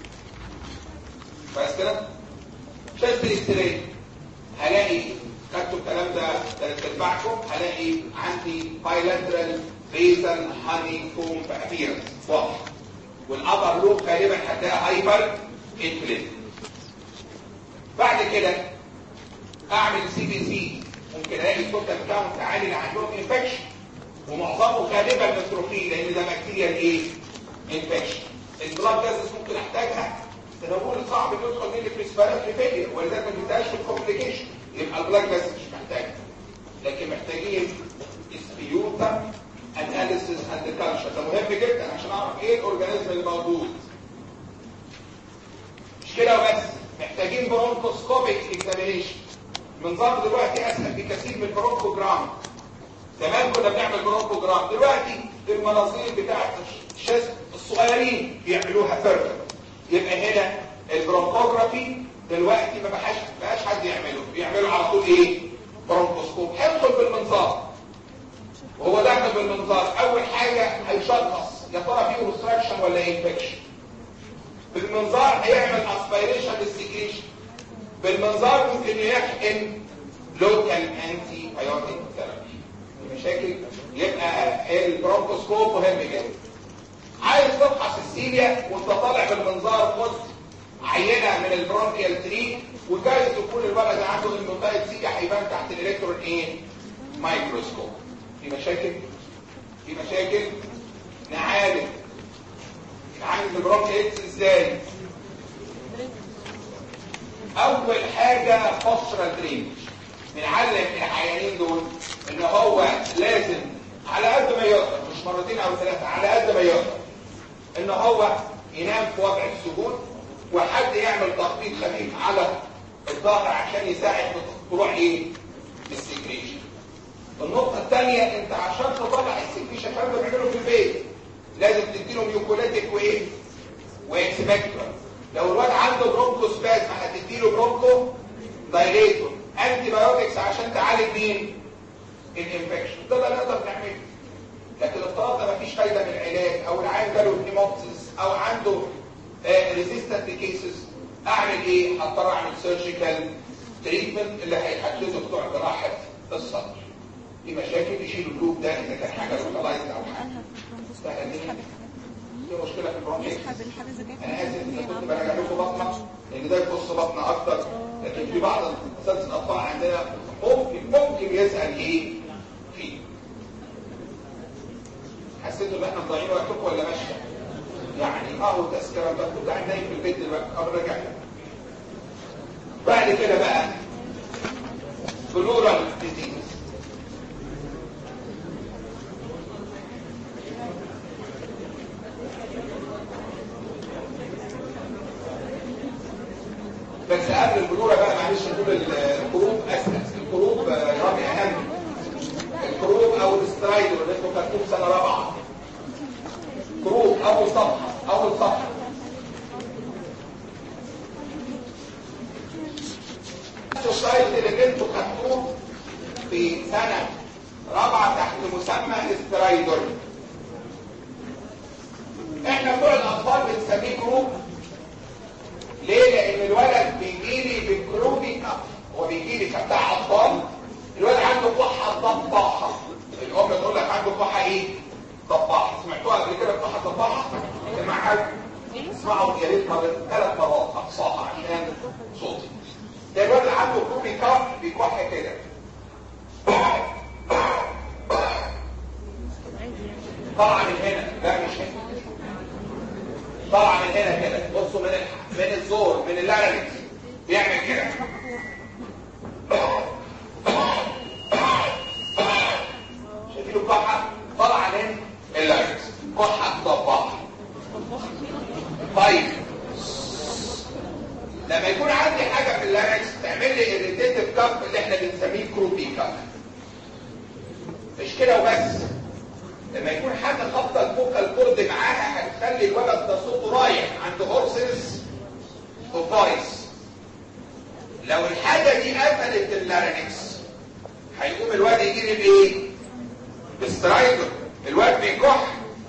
بس كده شست اكس راي هلاقي خدتوا الكلام ده ثلاث ارباعكم هلاقي عندي بايلاترال بيزل هاني كوم بابيرنس واضح والابر لوب غالبا هتلاقي هايبر انفليت بعد كده اعمل سي بي سي ممكن الاقي التوتال كاونت عالي اللي عندهم انفكشن ومعظمه غالبا متروفين لان ده بكتيريا ايه انفكشن البلاد جازس ممكن احتاجها تناول صعب يدخل مني في ريسبيراتوري فيلير ولذلك ما بيديهاش في الكومبليكيشن يبقى البلاد جازس مش محتاجها لكن محتاجين سبيوتا اناليسيس اند كلتشر ده مهم جدا عشان اعرف ايه الاورجانيزم اللي موجود مش كده وبس محتاجين برونكوسكوبيك اكزامينيشن منظار دلوقتي اسهل بكثير من البرونكوجرام زمان كنا بنعمل برونكوجرام دلوقتي المناظير بتاعت الشست الصغيرين بيعملوها فيرتر يبقى هنا البرونكوجرافي دلوقتي ما بقاش بقاش حد يعمله بيعملوا على طول ايه برونكوسكوب هيدخل بالمنظار وهو داخل بالمنظار اول حاجه هيشخص يا ترى فيه اوبستراكشن ولا انفكشن بالمنظار هيعمل اسبيريشن للسكريشن بالمنظار ممكن يحقن لوكال انتي بايوتيك ثيرابي مشاكل يبقى البرونكوسكوب مهم جدا عايز تفحص السيليا وانت طالع بالمنظار خد عينه من البرونكيال تري وجايز تكون الولد عنده المنطقه سيليا هيبان تحت الالكترون ايه مايكروسكوب في مشاكل في مشاكل نعالج نعالج البرونكيتس ازاي اول حاجه فصل درينج بنعلم العيانين دول ان هو لازم على قد ما يقدر مش مرتين او ثلاثه على قد ما يقدر ان هو ينام في وضع السجود وحد يعمل تخطيط خفيف على الظهر عشان يساعد في طلوع ايه السكريشن النقطه الثانيه انت عشان تطلع السكريشن الكلام ده بيعمله في البيت لازم تديله ميوكوليتيك وايه واكسبكترا لو الواد عنده برونكو سبازم هتديله برونكو دايليتور انتي بايوتكس عشان تعالج مين الانفكشن ده اللي او العيان جاله هيموبسيس او عنده ريزيستنت كيسز اعمل ايه هضطر اعمل سيرجيكال تريتمنت اللي هيحدده بتوع جراحه الصدر في مشاكل يشيلوا اللوب ده اذا كان حاجه لوكالايزد او حاجه في مشكله في البرونكيت انا اسف ان كنت براجع لكم بطنه لان ده يخص بطنه اكتر لكن في بعض اساتذه الاطفال عندنا ممكن ممكن يسال ايه فيه حسيتوا ان احنا مضيعين وقتكم ولا ماشيه يعني اهو تذكره بقى كنت قاعد نايم في البيت دلوقتي قبل رجع بعد كده بقى بلورال ديزيز بس قبل البلورة بقى معلش نقول الكروب اسهل الكروب رابع اهم الكروب او الاسترايدر اللي اسمه كرتوب سنه رابعه كروب اول صفحه اول صفحه السوسايتي اللي انتوا خدتوه في سنه رابعه تحت مسمى الاسترايدر احنا بتوع الاطفال بنسميه كروب ليه؟ لأن الولد بيجي لي بالكروبي هو بيجي لي كبتاع أطفال الولد عنده كحة ضباحة الأم تقول لك عنده كحة إيه؟ ضباحة سمعتوها قبل كده كحة ضباحة؟ جماعة اسمعوا يا ريت ثلاث مرات أقصاها عشان صوتي ده الولد عنده كروبي كاف بيكح كده طلع من هنا لا مش هنا طلع من هنا كده بصوا من من الزور من اللارنكس بيعمل كده شايفين الكحه طلع من اللارنكس كحه ضباحه طيب لما يكون عندي حاجه في اللارنكس تعمل لي الريتيتيف كاب اللي احنا بنسميه كروبي كاب مش كده وبس لما يكون حاجة خبطة الفوكال كورد معاها هتخلي الولد ده صوته رايح عند هورسز وفايس لو الحاجة دي قفلت اللارنكس هيقوم الواد يجي لي بايه؟ بسترايدر الواد بيكح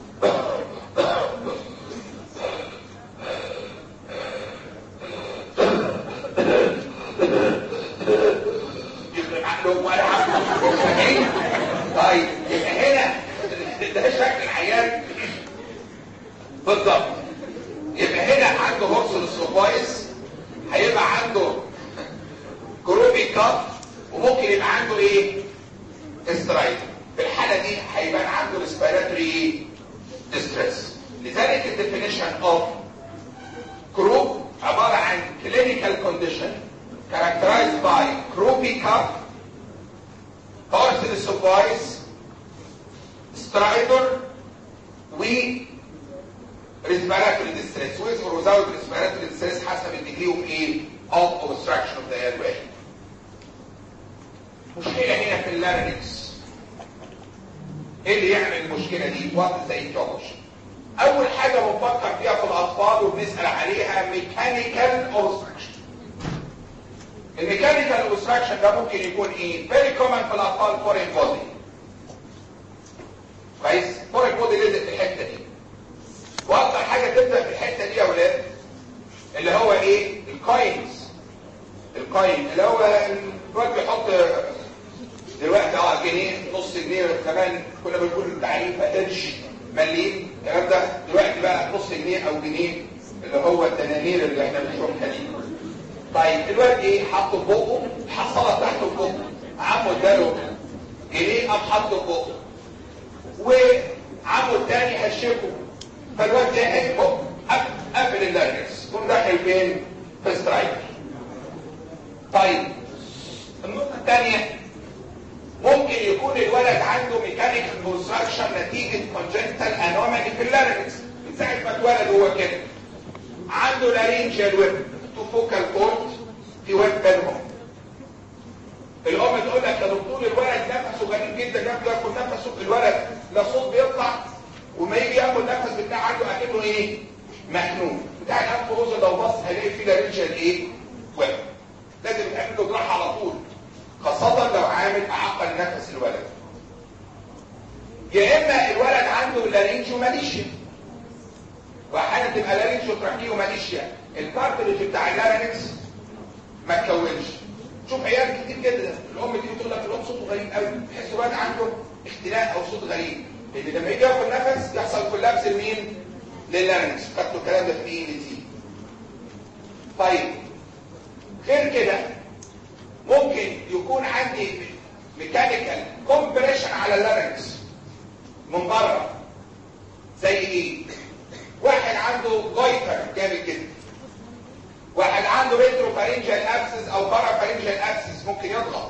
يخرب عقلهم ولا عقلهم طيب يبقى هنا ده شكل العيان بالضبط يبقى هنا عنده هورس السوبايس هيبقى عنده كروبي كاب وممكن يبقى عنده ايه استرايد في الحالة دي هيبقى عنده ريسبيراتوري ديستريس لذلك الديفينيشن اوف كروب عبارة عن clinical condition characterized by croupy cup هورس السوبايس سترايدر و respiratory distress with or without respiratory distress حسب الديجري اوف ايه of obstruction of the airway مشكلة هنا في اللارنكس ايه اللي يعمل المشكلة دي وقت زي الجوش اول حاجة بنفكر فيها في الاطفال وبنسأل عليها ميكانيكال obstruction الميكانيكال obstruction ده ممكن يكون ايه very common في الاطفال foreign body كويس فورك بودي لازق في الحته دي واكتر حاجه تبدا في الحته دي يا ولاد اللي هو ايه الكوينز الكوين اللي هو الواد بيحط دلوقتي اه جنيه نص جنيه كمان كنا بنقول التعريف قرش مليم الكلام ده دلوقتي بقى نص جنيه او جنيه اللي هو الدنانير اللي احنا بنشوفها دي طيب الواد ايه حطه في بقه حصلت تحته في بقه عمه اداله جنيه قام حطه في بقه وعمه الثاني هشكه فالواد ده قفل اللارنكس قوم داخل فين في سترايكر طيب النقطة الثانية ممكن يكون الولد عنده ميكانيكال كونستراكشن نتيجة كونجنتال انومالي في اللارنكس من ساعة ما اتولد هو كده عنده لارينجيال ويب تو فوكال كورد في ويب بينهم الام تقول لك يا دكتور الولد نفسه غريب جدا ياخد ياخد نفسه الولد لا صوت بيطلع وما يجي ياخد نفس بتاع عنده اكنه ايه مخنوق بتاع الانف روز لو بص هيلاقي فيه لارنجيال ايه ويب لازم يتعمل له جراحه على طول خاصة لو عامل اعقل نفس الولد يا اما الولد عنده لارينجيوماليشيا واحيانا تبقى لارنكس وتراكيو ماليشيا الكارتريج بتاع اللارنكس ما تكونش شوف عيال كتير كده الام دي بتقول لك الام صوته غريب قوي تحس الواد عنده اختلاف او صوت غريب لان لما يجي ياخد نفس يحصل كولابس لمين؟ لللارنكس خدتوا الكلام ده في اي ان تي طيب غير كده ممكن يكون عندي ميكانيكال كومبريشن على اللارنكس من بره زي ايه واحد عنده جويتر جامد جدا واحد عنده ريتروفارينجال ابسس او بارافارينجال ابسس ممكن يضغط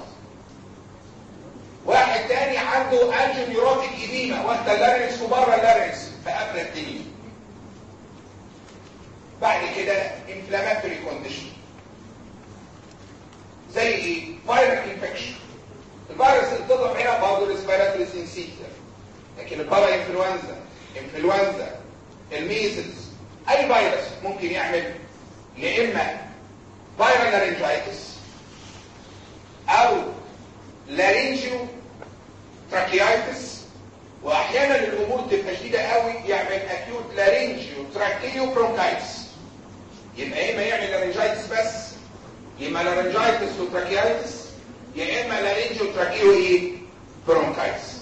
واحد تاني عنده انجينيوروتيك ايديما واخده اللارنكس وبره اللارنكس فقبل الدنيا بعد كده انفلاماتوري كونديشن زي ايه فايرال انفكشن الفيروس اللي بتضرب هنا برضه الريسبيراتوري سينسيتر لكن البارا انفلونزا انفلونزا الميزلز اي فيروس ممكن يعمل يا اما فيرال لارنجايتس او لارنجيو تراكيايتس واحيانا الامور تبقى شديده قوي يعمل اكيوت لارنجيو تراكيو برونكايتس يبقى اما يعمل لارنجايتس بس يا اما لارنجايتس وتراكيايتس يا اما لارنجيو تراكيو ايه برونكايتس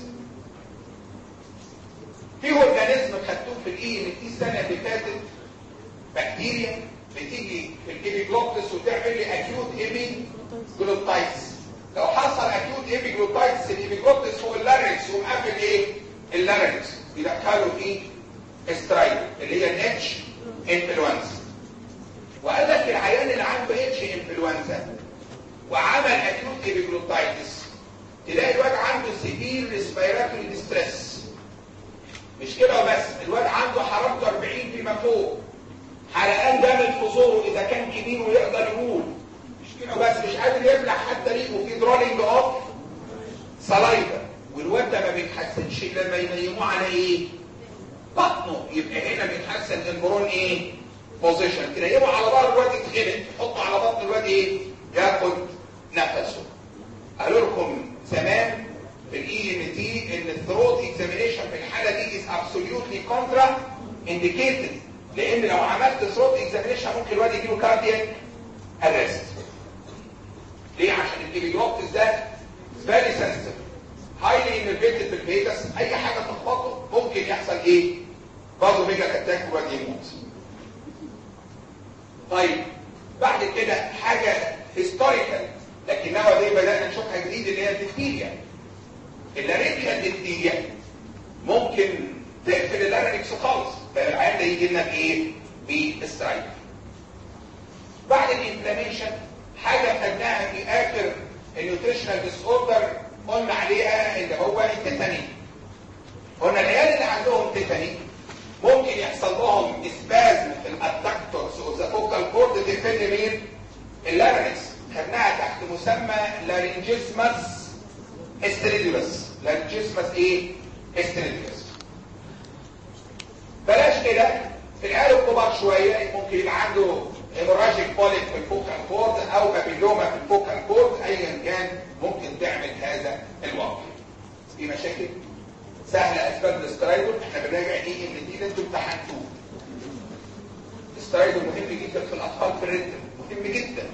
في اورجانيزم خدتوه في الاي ان تي السنه اللي فاتت بكتيريا بتيجي في الابيجلوتس وتعمل لي اكيوت ايبي جلوتايتس لو حصل اكيوت ايبي جلوتايتس الابيجلوتس هو اللارنكس ومقفل ايه اللارنكس يدخله في استرايد اللي هي الاتش انفلونزا وقال لك العيان اللي عنده اتش انفلونزا وعمل اكيوت ايبي جلوتايتس تلاقي الواد عنده سيفير ريسبيراتوري ديستريس مش كده وبس الواد عنده حرارته 40 فيما فوق حرقان جامد في زوره اذا كان كبير ويقدر يقول مش كده بس مش قادر يبلع حتى ريقه في درولينج اوف سلايفا والواد ده ما بيتحسنش الا لما ينيموه على ايه بطنه يبقى هنا بيتحسن البرون ايه بوزيشن تنيمه على ظهر الواد يتخنق تحطه على بطن الواد ايه ياخد نفسه قالوا لكم زمان في الاي ام تي ان الثروت اكزامينيشن في الحاله دي از ابسوليوتلي كونترا انديكيتد لان لو عملت ثروت اكزامينيشن ممكن الواد يجيله كاردياك ارست ليه عشان الابيجلوتس ده فيري سنسيتيف هايلي انفيتد بالفيتس اي حاجه تخبطه ممكن يحصل ايه برضه ميجا اتاك والواد يموت طيب بعد كده حاجه هيستوريكال لكنها دي بدانا نشوفها جديد اللي هي الدكتيريا اللارينجيا الدكتيريا ممكن تقفل اللارينكس خالص فالعيان ده يجي لنا بايه باسترايك بعد الانفلاميشن حاجه خدناها في اخر النيوتريشنال ديس اوردر قلنا عليها اللي هو التيتاني قلنا العيال اللي عندهم تيتاني ممكن يحصل لهم اسبازم في الادكتورز اوف ذا فوكال كورد تقفل مين اللارينكس خدناها تحت مسمى لارينجيسمس استريدولس لارينجيسمس ايه استريدولس بلاش كده في العيال الكبار شويه ممكن يبقى عنده هيموراجيك بوليك في الفوكال كورد او بابيلوما في الفوكال كورد ايا كان ممكن تعمل هذا الوضع في مشاكل سهله اسباب الاسترايدول احنا بنراجع ايه ان دي اللي انتوا امتحنتوه الاسترايدول مهم جدا في الاطفال في الريتم مهم جدا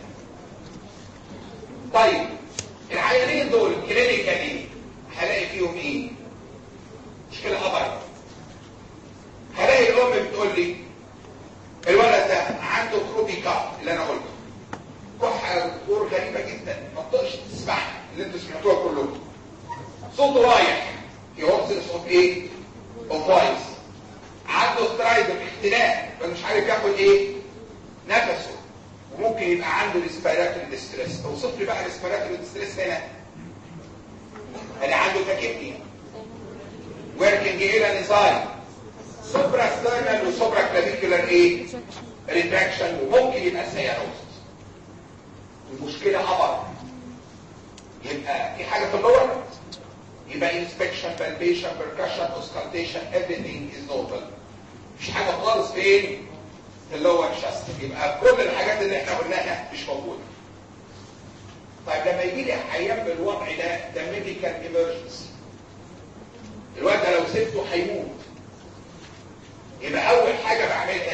طيب العيانين دول كلينيكالي هلاقي فيهم ايه مشكله خبر هلاقي الام بتقول لي الولد ده عنده كروبي كاب اللي انا قلته كحه دكتور غريبه جدا ما تقدرش تسمعها اللي انتوا سمعتوها كلكم صوته رايح في هورسنس اوف ايه اوف فايس عنده سترايدر اختلاف فمش عارف ياخد ايه نفسه وممكن يبقى عنده ريسبيراتوري ديستريس اوصف لي بقى ريسبيراتوري ديستريس هنا انا عنده تاكيبنيا وركينج الى نزاي سوبرا ستيرنال وسوبرا كلافيكولار ايه ريتراكشن وممكن يبقى سياروس المشكله خبر يبقى في حاجه في اللور يبقى inspection palpation percussion auscultation everything is normal مفيش حاجه خالص فين في اللور شاست يبقى كل الحاجات اللي احنا قلناها مش موجوده طيب لما يجي لي عيان بالوضع ده ده ميديكال ايمرجنسي الواد ده لو سبته هيموت يبقى اول حاجه بعملها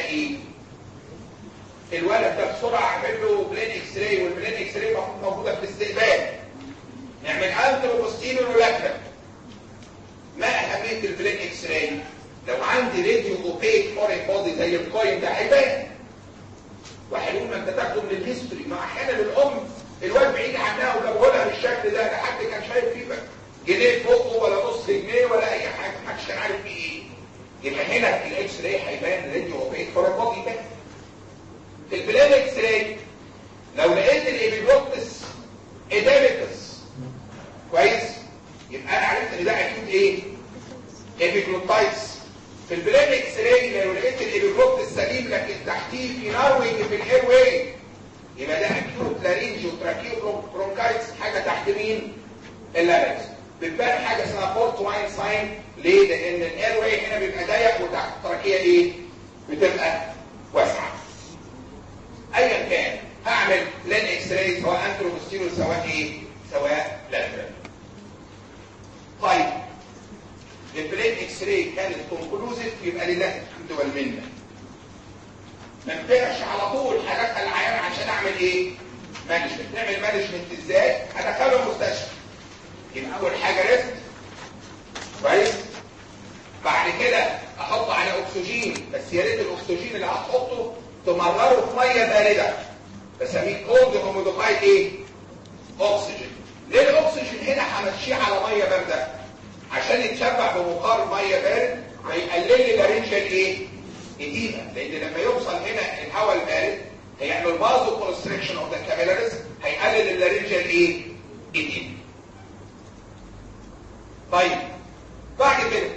بسرعه اعمل له بلين اكس راي والبلين اكس راي المفروض موجوده في الاستقبال نعمل انترو بوستيريور ولاترال ما اهميه البلين اكس راي لو عندي راديو اوبيك فورين بودي زي الكوين ده هيبان واحد يقول ما انت تاخده من الهيستوري ما احيانا الام الواد بعيد عنها وجابوا لها بالشكل ده ده حد كان شايف فيه بقى جنيه فوقه ولا نص جنيه ولا اي حاجه محدش كان عارف فيه ايه يبقى هنا الاكس راي هيبان راديو اوبيك فورين بودي ده في البلان اكس راي لو لقيت الابيجلوتس ادامتس كويس يبقى انا عرفت ان ده اكيد ايه ابيجلوتايتس في البلان اكس راي لو لقيت الابيجلوتس سليم لكن تحتيه في ناروينج في الاير واي يبقى ده اكيوت لارينجو تراكيو برونكايتس حاجه تحت مين اللارنكس بتبان حاجه اسمها بورت واين ساين ليه لان الاير واي هنا بيبقى ضيق وتحت التراكيه ايه بتبقى واسعه ايا كان هعمل لين اكس راي سواء انترو بوستيريو سواء ايه سواء لاترال طيب البلين اكس راي كانت كونكلوزيف يبقى لله الحمد والمنه ما ينفعش على طول هدخل العيان عشان اعمل ايه مانجمنت نعمل مانجمنت ازاي هدخله المستشفى يبقى اول حاجه ريست كويس بعد كده احط على اكسجين بس يا ريت الاكسجين اللي هتحطه تمرره في ميه بارده بسميه كولد هومودوفايد ايه اكسجين ليه الاكسجين هنا همشيه على ميه بارده عشان يتشبع بمقار ميه بارد ويقلل لي لارنجال ايه اديمه لان لما يوصل هنا الهواء البارد هيعمل بازو كونستريكشن اوف ذا كابيلاريز هيقلل اللارنجال ايه اديمه طيب بعد كده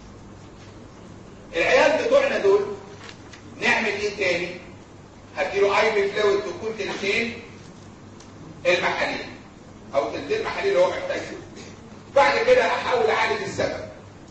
العيال بتوعنا دول نعمل ايه تاني هديله اي بي فلويد تكون تلتين المحاليل او تلتين المحاليل اللي هو محتاجها بعد كده احاول اعالج السبب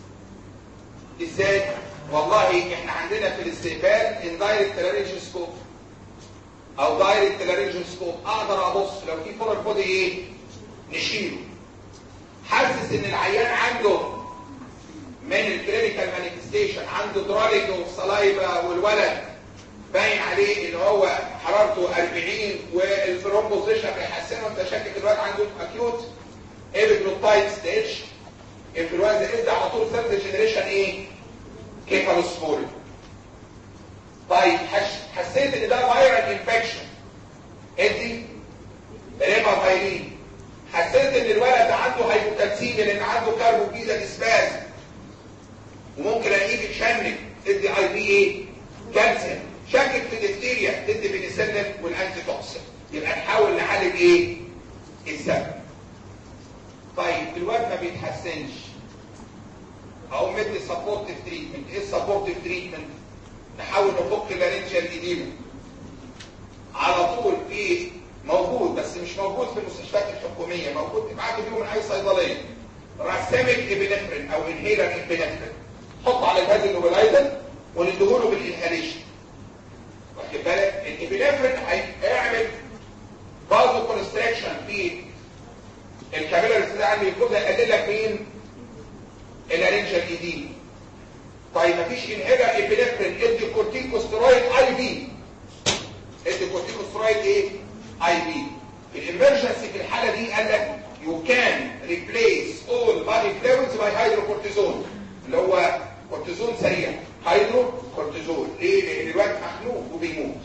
ازاي والله احنا عندنا في الاستقبال اندايركت لارنجوسكوب او دايركت لارنجوسكوب اقدر ابص لو في فور بودي ايه نشيله حاسس ان العيان عنده من الكلينيكال مانيفستيشن عنده دراليك والصلايبه والولد باين عليه ان هو حرارته 40 والثرومبوزيشن بيحسنه انت شاكك الواد عنده اكيوت ايبيجلوتايت ستيج انفلونزا ادى على طول ثيرد جنريشن ايه كيفالوسبوري طيب حسيت ان ده فايرال انفكشن ادي ريبافايرين حسيت ان الولد عنده هايبوكالسيميا لان عنده كاربوكيزا اسباز وممكن الاقيه بتشنج تدي اي بي ايه كالسيوم شاكك في ديفتيريا تدي بنسلم والانتي توكسين يبقى نحاول نعالج ايه السبب طيب الواد ما بيتحسنش او مدي سبورتيف تريتمنت ايه السبورتيف تريتمنت نحاول نفك اللارنجيال ايديما على طول في موجود بس مش موجود في المستشفيات الحكوميه موجود تبعت بيهم من اي صيدليه راسمك ابنفرين او انهيلر ابنفرين حط على الجهاز النوبلايزر ونديهوله بالانهاليشن واخد بالك الابنفرين هيعمل بازو كونستراكشن في الكابيلاريز ده عندي يكون هيقلل لك مين الارنجال ايدين طيب مفيش انهبر ابنفرين ادي كورتيكوسترويد اي بي ادي كورتيكوسترويد ايه اي بي في الامرجنسي في الحاله دي قال لك يو كان ريبليس اول بادي فلويدز باي هيدروكورتيزون اللي هو كورتيزون سريع هيدرو كورتيزون ليه لان الواد مخنوق وبيموت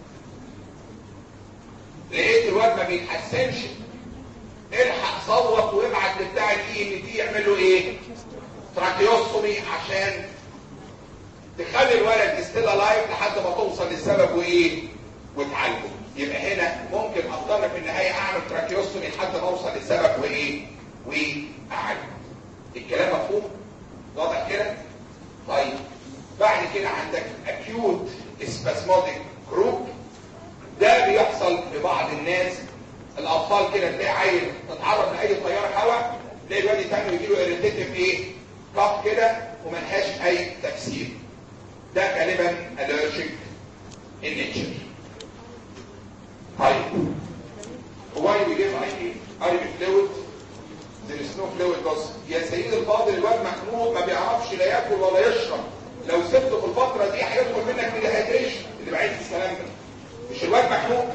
لقيت الواد ما بيتحسنش الحق صوت وابعت لبتاع الاي ام تي يعمل له ايه تراكيوستومي عشان تخلي الولد ستيل لايف لحد ما توصل للسبب وايه وتعالجه يبقى هنا ممكن اضطر في النهايه اعمل تراكيوستومي لحد ما اوصل للسبب وايه واعالجه الكلام مفهوم واضح كده طيب بعد كده عندك acute spasmodic جروب ده بيحصل لبعض الناس الاطفال كده تلاقي عيل تتعرض لاي تيار هواء تلاقي الواد يتعمل يجي له اريتيتيف ايه كف كده وملهاش اي تفسير ده غالبا allergic in nature طيب هو اللي بيجيب اي اي فلويد there is no fluid loss يا سيد الفاضل الواد مخنوق ما بيعرفش لا ياكل ولا يشرب لو سبته في الفتره دي هيدخل منك من الهيدريشن اللي بعيد الكلام ده مش الواد مخنوق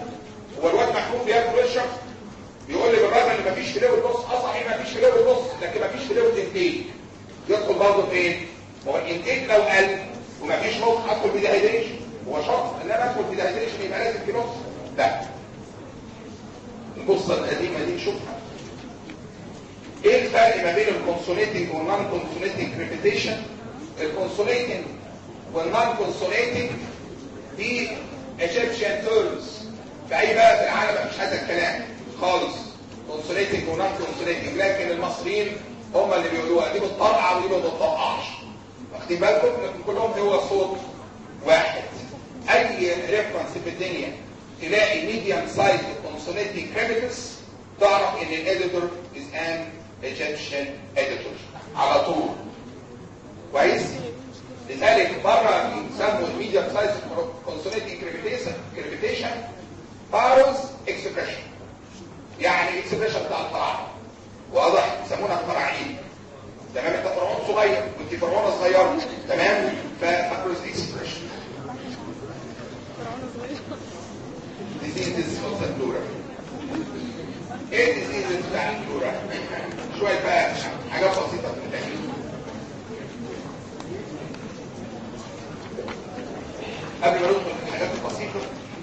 ممكن ادخل في ديهايدريشن هو شرط ان انا ادخل في ديهايدريشن يبقى لازم في نص لا القصه القديمه دي نشوفها ايه الفرق ما بين الكونسوليتنج والنون كونسوليتنج ريبيتيشن الكونسوليتنج والنون كونسوليتنج دي ايجيبشن تيرمز في اي بلد في العالم مفيش هذا الكلام خالص كونسوليتنج ونون كونسوليتنج لكن المصريين هم اللي بيقولوها دي بتطرقع ودي ما بتطرقعش واخدين بالكم لكن كلهم هو صوت واحد اي ريفرنس في الدنيا تلاقي ميديم سايز كونسوليتنج كريبيتس تعرف ان الاديتور از ان ايجيبشن اديتور على طول كويس لذلك بره بيسموا الميديم سايز كونسوليتنج كريبيتيشن باروز اكسبريشن يعني اكسبريشن بتاع الفراعنه واضح يسمونها الفراعنين تمام انت فرعون صغير وانت فرعونه صغيره تمام فباروز اكسبريشن diseases of the plural ايه diseases بتاع البلورال شويه بقى حاجات بسيطه في التكليف قبل ما ندخل في الحاجات البسيطه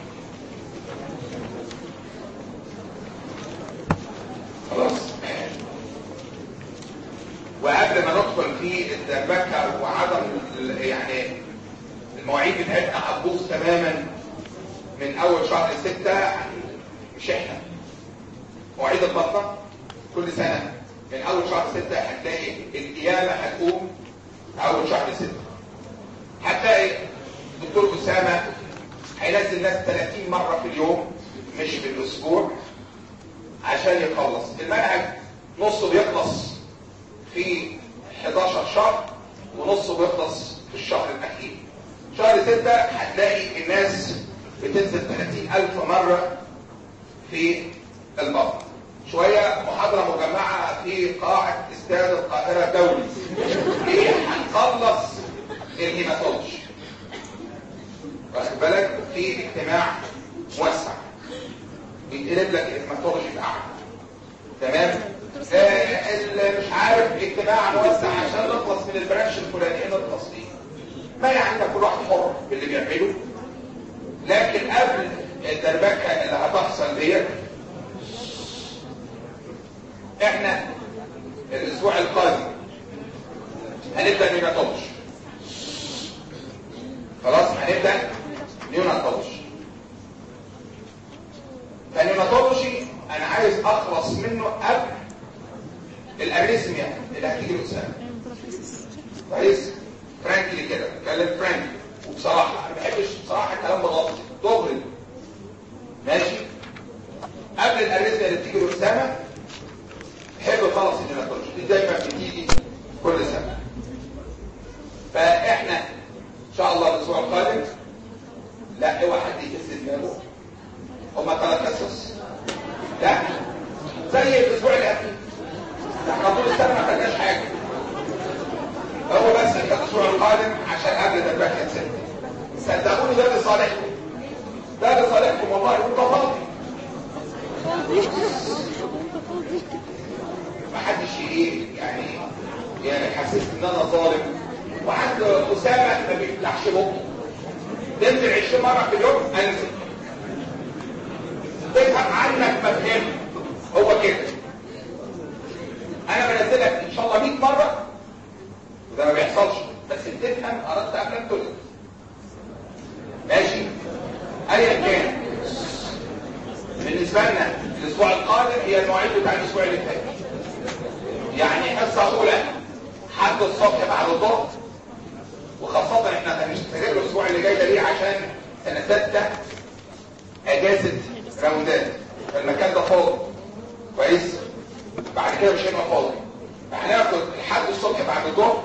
خلاص وقبل ما ندخل في الدربكه وعدم يعني المواعيد بتاعتنا هتبوظ تماما من اول شهر ستة مش احنا مواعيد البطنة كل سنة من اول شهر ستة هتلاقي القيامة هتقوم اول شهر ستة هتلاقي دكتور اسامة هينزل ناس 30 مرة في اليوم مش في الاسبوع عشان يخلص المنهج نصه بيخلص في 11 شهر ونصه بيخلص في الشهر الاخير شهر ستة هتلاقي الناس بتنزل 30 ألف مرة في البطن شوية محاضرة مجمعة في قاعة استاد القاهرة الدولي ليه هنخلص الهيماتولوجي واخد بالك في اجتماع موسع بيتقلب لك الهيماتولوجي بتاعك تمام آه اللي مش عارف اجتماع موسع عشان نخلص من البرانش الفلاني نخلص فيه ما يعني ده كل واحد حر باللي بيعمله لكن قبل الدربكه اللي هتحصل ديت احنا الاسبوع القادم هنبدا نيوناتولوجي خلاص هنبدا نيوناتولوجي فالنيوناتولوجي انا عايز اخلص منه قبل الاريزميا اللي هتيجي لقدام كويس فرانكلي كده اتكلم فرانكلي وبصراحه انا ما بحبش بصراحه الكلام بغلط دغري ماشي قبل الاريزميا اللي بتيجي لقدام حلو خالص النيوناتولوجي دي دايما بتيجي كل سنه فاحنا ان شاء الله الاسبوع القادم لا اوعى حد يكسر دماغه هما ثلاث قصص لا زي الاسبوع اللي قبل احنا طول السنه ما خدناش حاجه هو بس الاسبوع القادم عشان قبل ده الباك ست صدقوني ده لصالحكم ده لصالحكم والله وانت فاضي ما حدش ايه يعني يعني حسيت ان انا ظالم وعند اسامه ما بيفتحش بقه تنزل 20 مره في اليوم انزل تفهم عنك ما فهمت هو كده انا بنزلك ان شاء الله 100 مره وده ما بيحصلش بس تفهم اردت قبل ان تقول ماشي ايا كان بالنسبه لنا الاسبوع القادم هي المواعيد بتاع الاسبوع اللي فات يعني حصه اولى حد الصبح بعد الظهر وخاصه احنا هنستغل الاسبوع اللي جاي ده ليه عشان سنه سته اجازه راوندات فالمكان ده فاضي كويس بعد كده مش هيبقى فاضي هناخد لحد الصبح بعد الظهر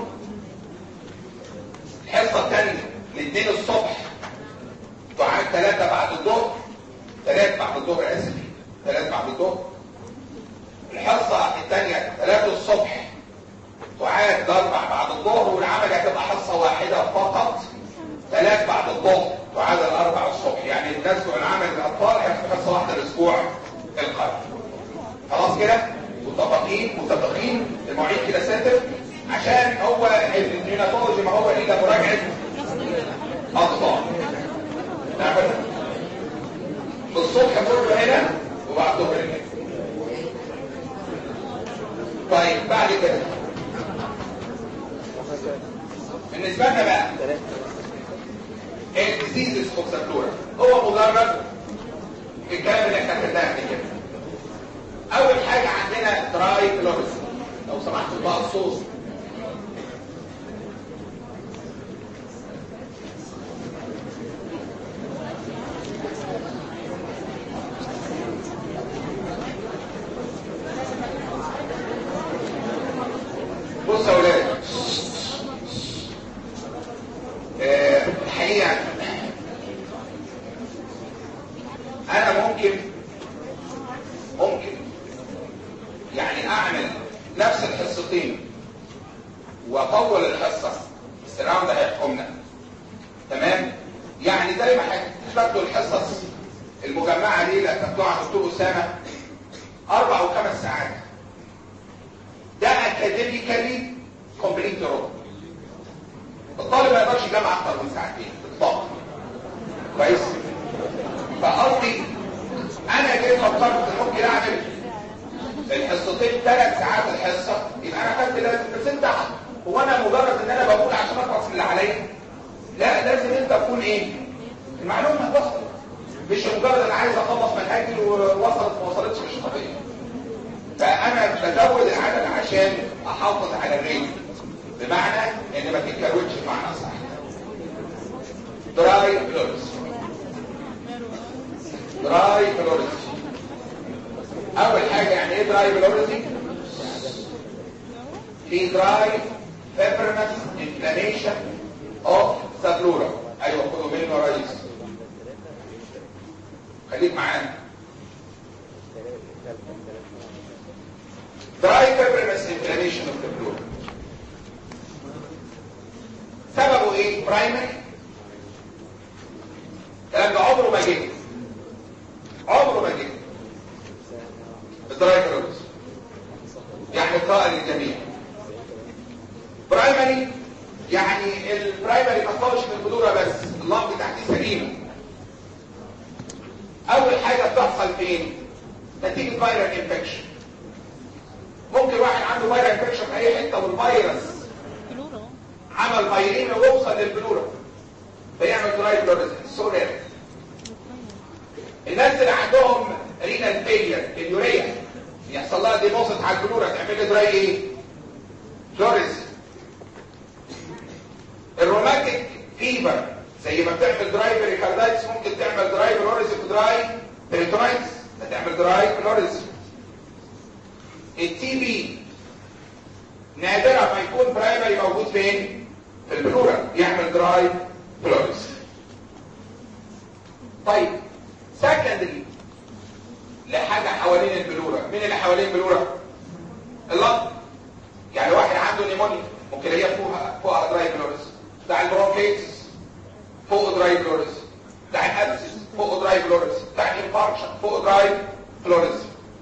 الحصه الثانيه الاثنين الصبح دعاء ثلاثه بعد الظهر ثلاث بعد الظهر اسف ثلاث بعد الظهر الحصه الثانيه ثلاثه الصبح دعاء الاربع بعد الظهر والعمل هتبقى حصه واحده فقط ثلاث بعد الظهر وعاد الاربع الصبح يعني الناس بتوع العمل الاطفال هياخدوا حصه واحده الاسبوع القادم خلاص كده متفقين متفقين المواعيد كده ساتر عشان هو النيوناتولوجي ما هو الا مراجعه اطفال نعم الصبح كله هنا وبعد الظهر هنا طيب بعد كده بالنسبه لنا بقى الديزيزز اوف ذا فلورا هو مجرد الكلام اللي احنا خدناه قبل كده اول حاجه عندنا دراي فلوريس لو سمحتوا بقى الصوص بص يا ولاد آه، الحقيقه انا ممكن ممكن يعني اعمل نفس الحصتين واطول الحصه السراوند هيحكمنا تمام يعني زي ما هتاخدوا الحصص المجمعه دي اللي هتاخدوها عند دكتور اسامه اربع وخمس ساعات ده اكاديميكالي كومبليت رول الطالب ما يقدرش يجمع اكتر من ساعتين اطلاقا كويس فقصدي انا جيت فكرت ان ممكن اعمل الحصتين ثلاث ساعات الحصه يبقى انا خدت لازم بس انت هو انا مجرد ان انا بقول عشان اخلص من اللي عليا لا لازم انت تكون ايه المعلومه وصلت مش مجرد انا عايز اخلص منهجي ووصلت ما وصلتش مش طبيعي فانا بزود العدد عشان احافظ على الريت بمعنى ان ما تتكروتش بمعنى صح دراي فلوريس دراي فلوريس اول حاجه يعني ايه دراي فلوريس في دراي فيبرنس انفلاميشن اوف ذا بلورا ايوه خدوا منه يا ريس خليك معانا dry fibrinous inflammation of the pleura سببه ايه برايمري الكلام ده عمره ما جه عمره ما جه الدراي فيبرنس يعني قائل للجميع برايمري يعني البرايمري ما طلعش من البلوره بس اللمب تحتيه سليمه اول حاجه بتحصل فين نتيجه فيرال انفكشن ممكن واحد عنده فيرال انفكشن في اي حته والفيروس عمل فيرين ويوصل للبلوره فيعمل دراي فلوريسنس سوري الناس اللي عندهم رينال فيلير اليوريا يحصل لها ديبوزيت على البلوره تعمل لي دراي ايه فلوريس الروماتيك فيبر زي ما بتعمل دراي بريكاردايتس ممكن تعمل دراي فلوريس ودراي بريتونايتس هتعمل دراي فلوريس التي بي نادرا ما يكون برايمري موجود فين في البلورا يعمل دراي فلوريس طيب سكندري لحاجه حوالين البلورا مين اللي حوالين البلورا اللنج يعني واحد عنده نيمونيا ممكن يلاقيها فوقها فوقها دراي فلوريس بتاع البرونكيتس فوق دراي فلوريس بتاع الابسس فوق دراي فلوريس بتاع الانفاركشن فوق دراي فلوريس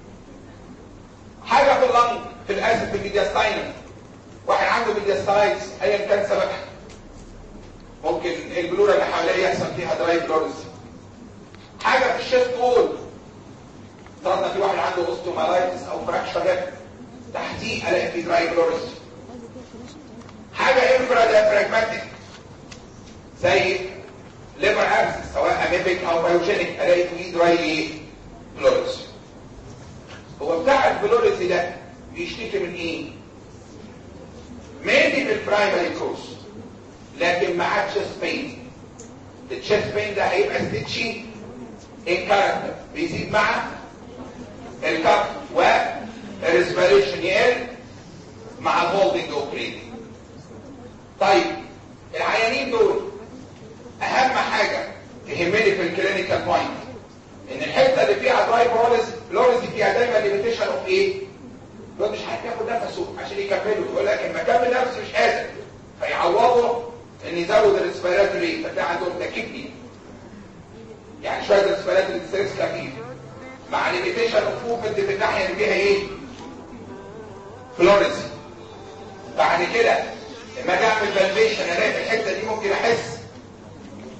حاجه في اللنج في الاسيد في الميدياستاينم واحد عنده ميدياستايتس ايا كان سببها ممكن البلوره اللي حواليه يحصل فيها دراي فلوريس حاجه في الشيست وول افترضنا في واحد عنده اوستومالايتس او فراكشر هيب تحتيه الاقي فيه دراي فلوريس حاجه انفرا ديافراجماتيك زي ليفر ابسس سواء اميبيك او بايوجينيك الاقي فيه دراي ايه فلوريس هو بتاع الفلوريس ده بيشتكي من ايه مينلي بالبرايمري كوز لكن مع تشيست بين التشيست بين ده هيبقى ستيتشي ان كاركتر بيزيد مع الكف والريسبيريشن يقل مع الهولدنج اوبريتنج طيب العيانين دول اهم حاجه تهمني في الكلينيكال بوينت ان الحته اللي فيها دراي فلوريس فلوريس فيها دايما ليميتيشن اوف ايه هو مش هياخد نفسه عشان يكمله يقول لك اما اكمل نفسي مش قادر فيعوضوا ان يزود الريسبيراتوري فتلاقي عندهم تكيبني يعني شويه الريسبيراتوري ستريس خفيف مع ليميتيشن اوف موفمنت في الناحيه اللي فيها ايه فلوريس بعد كده لما اجي اعمل فالفيشن الاقي في الحته دي ممكن احس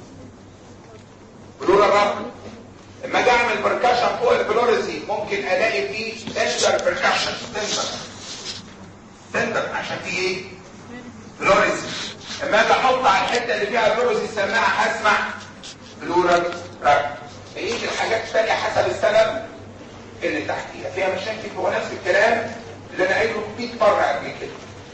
عشان تنضف تنضف عشان في ايه بلوريزم اما اجي احط على الحته اللي فيها بلوريزم السماعه هسمع بلورال راك يجي الحاجات الثانيه حسب السبب اللي تحتيها فيها مشاكل هو نفس الكلام اللي انا قايله 100 مره قبل كده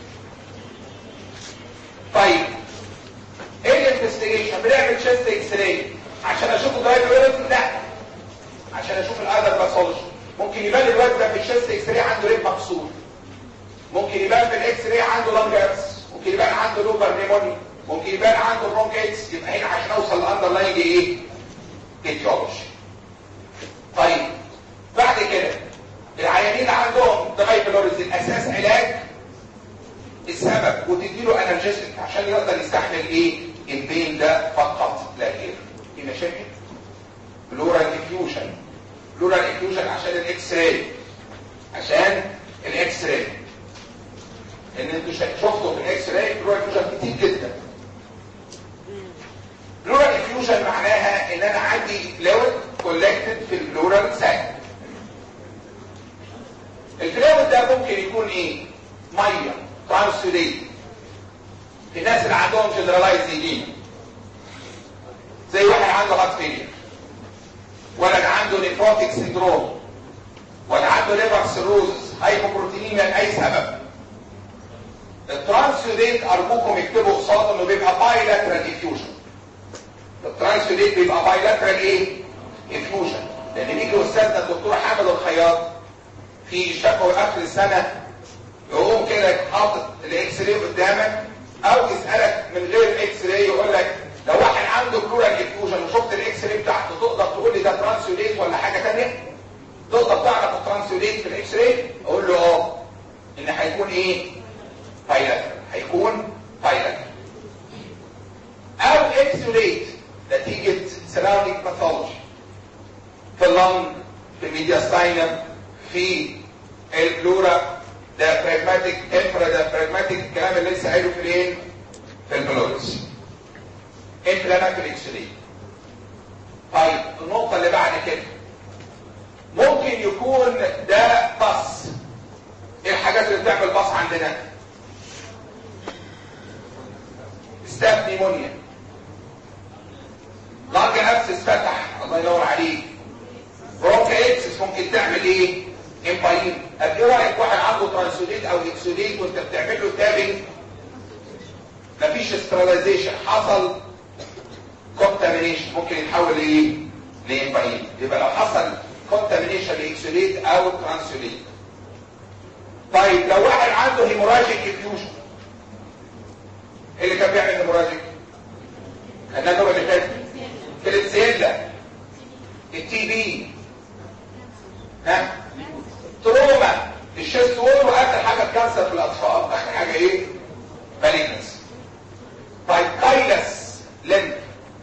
طيب ايه الانفستيجيشن بنعمل تشيست اكس راي عشان اشوف الدايبريتم لا عشان اشوف الاذر باثولوجي ممكن يبان الواد ده في الشيست اكس راي عنده ريب مكسور ممكن يبان في الاكس راي عنده لانجرز ممكن يبان عنده لوبر نيموني ممكن يبان عنده برونكيتس يبقى هنا عشان اوصل لاندرلاينج ايه ايتيولوجي طيب بعد كده العيانين اللي عندهم دايبريتم الاساس علاج السبب وتديله انرجيسك عشان يقدر يستحمل ايه البين ده فقط لا غير في مشاكل بلورال افيوجن بلورال افيوجن عشان الاكس راي عشان الاكس راي ان انتوا شفتوا في الاكس راي بلورال افيوجن كتير جدا بلورال افيوجن معناها ان انا عندي فلويد كولكتد في البلورال ساك الفلويد ده ممكن يكون ايه ميه ترانسفيريت في الناس اللي عندهم جنرالايز ايديما زي واحد عنده هارت فيلير ولا عنده نيفروتيك سيندروم ولا عنده ليفر سيروز هايبوبروتينيميا لاي سبب الترانسفيريت ارجوكم اكتبوا قصاد انه بيبقى بايلاترال افيوجن الترانسفيريت بيبقى بايلاترال ايه افيوجن لان بيجي استاذنا الدكتور حامد الخياط في شفوي اخر السنه يقوم كده حاطط الاكس راي قدامك او يسالك من غير اكس راي يقول لك لو واحد عنده بلورال افيوجن وشفت الاكس راي بتاعته تقدر تقول لي ده ترانسيوليت ولا حاجه ثانيه تقدر تعرف الترانسيوليت في الاكس راي اقول له اه ان هيكون ايه بايلاترال هيكون بايلاترال او اكسوليت نتيجه سراوندينج باثولوجي في اللنج في الميدياستاينم في البلورا ده براجماتيك انفرا ده براجماتيك الكلام اللي لسه قايله في الايه في البلوريس انفلاماتوري اكسودي طيب النقطه اللي بعد كده ممكن يكون ده بص ايه الحاجات اللي بتعمل بص عندنا ستاف نيمونيا لانج ابسس فتح الله ينور عليك برونكايتس ممكن تعمل ايه امباين طب ايه رايك واحد عنده ترانسوليت او اكسوليت وانت بتعمل له تابنج مفيش استراليزيشن حصل كونتامينيشن ممكن يتحول لايه لامباين يبقى لو حصل كونتامينيشن لاكسوليت او ترانسوليت طيب لو واحد عنده هيموراجيك افيوجن ايه اللي كان بيعمل هيموراجيك خدناه النوبه اللي فاتت كليبسيلا التي بي ها تروما الشيست وول واخر حاجه الكانسر في الاطفال اخر حاجه ايه مالينس طيب كايلس لين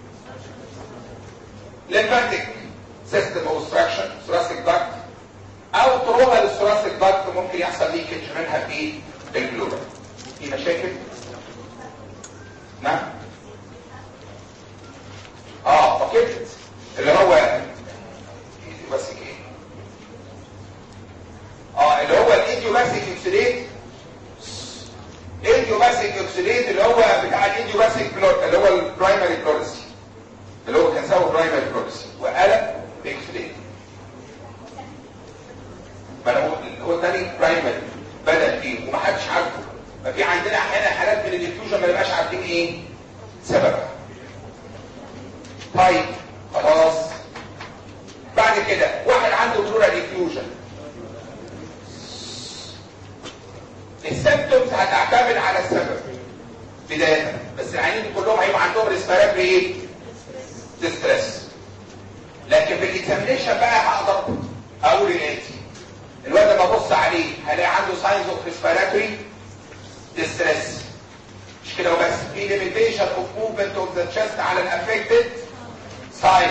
ليمفاتيك سيستم اوبستراكشن ثوراسيك داكت او تروما للثوراسيك داكت ممكن يحصل ليكج منها في البلورا في مشاكل نعم اه فكرت اللي هو بس ايه اه اللي هو الايديوباثيك اكسليت الايديوباثيك اكسليت اللي هو بتاع الايديوباثيك بلوت اللي هو البرايمري بلورسي اللي هو كان سوى برايمري بلورسي وقلب باكسليت ما انا هو الثاني برايمري بدا فيه ومحدش عارفه ففي عندنا احيانا حالات من الديفيوجن ما نبقاش عارفين ايه سببها طيب خلاص بعد كده واحد عنده بلورال ديفيوجن السيمتومز هتعتمد على السبب بداية بس العيانين دي كلهم هيبقى عندهم ريسبيراتوري ايه؟ ديستريس لكن في الاكزامينيشن بقى هقدر اقول الاتي الواد لما ابص عليه هلاقي عنده ساينز اوف ريسبيراتوري ديستريس مش كده وبس في ليميتيشن اوف موفمنت اوف ذا تشست على الافكتد سايد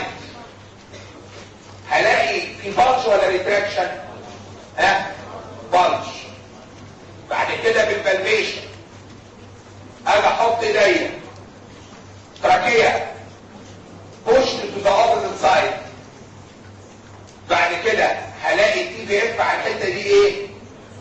هلاقي في بلج ولا ريتراكشن ها بلج بعد كده بالبلبيشن اجي احط ايديا تراكيه بوش تو ذا اوبوزيت سايد بعد كده هلاقي التي في اف على الحته دي ايه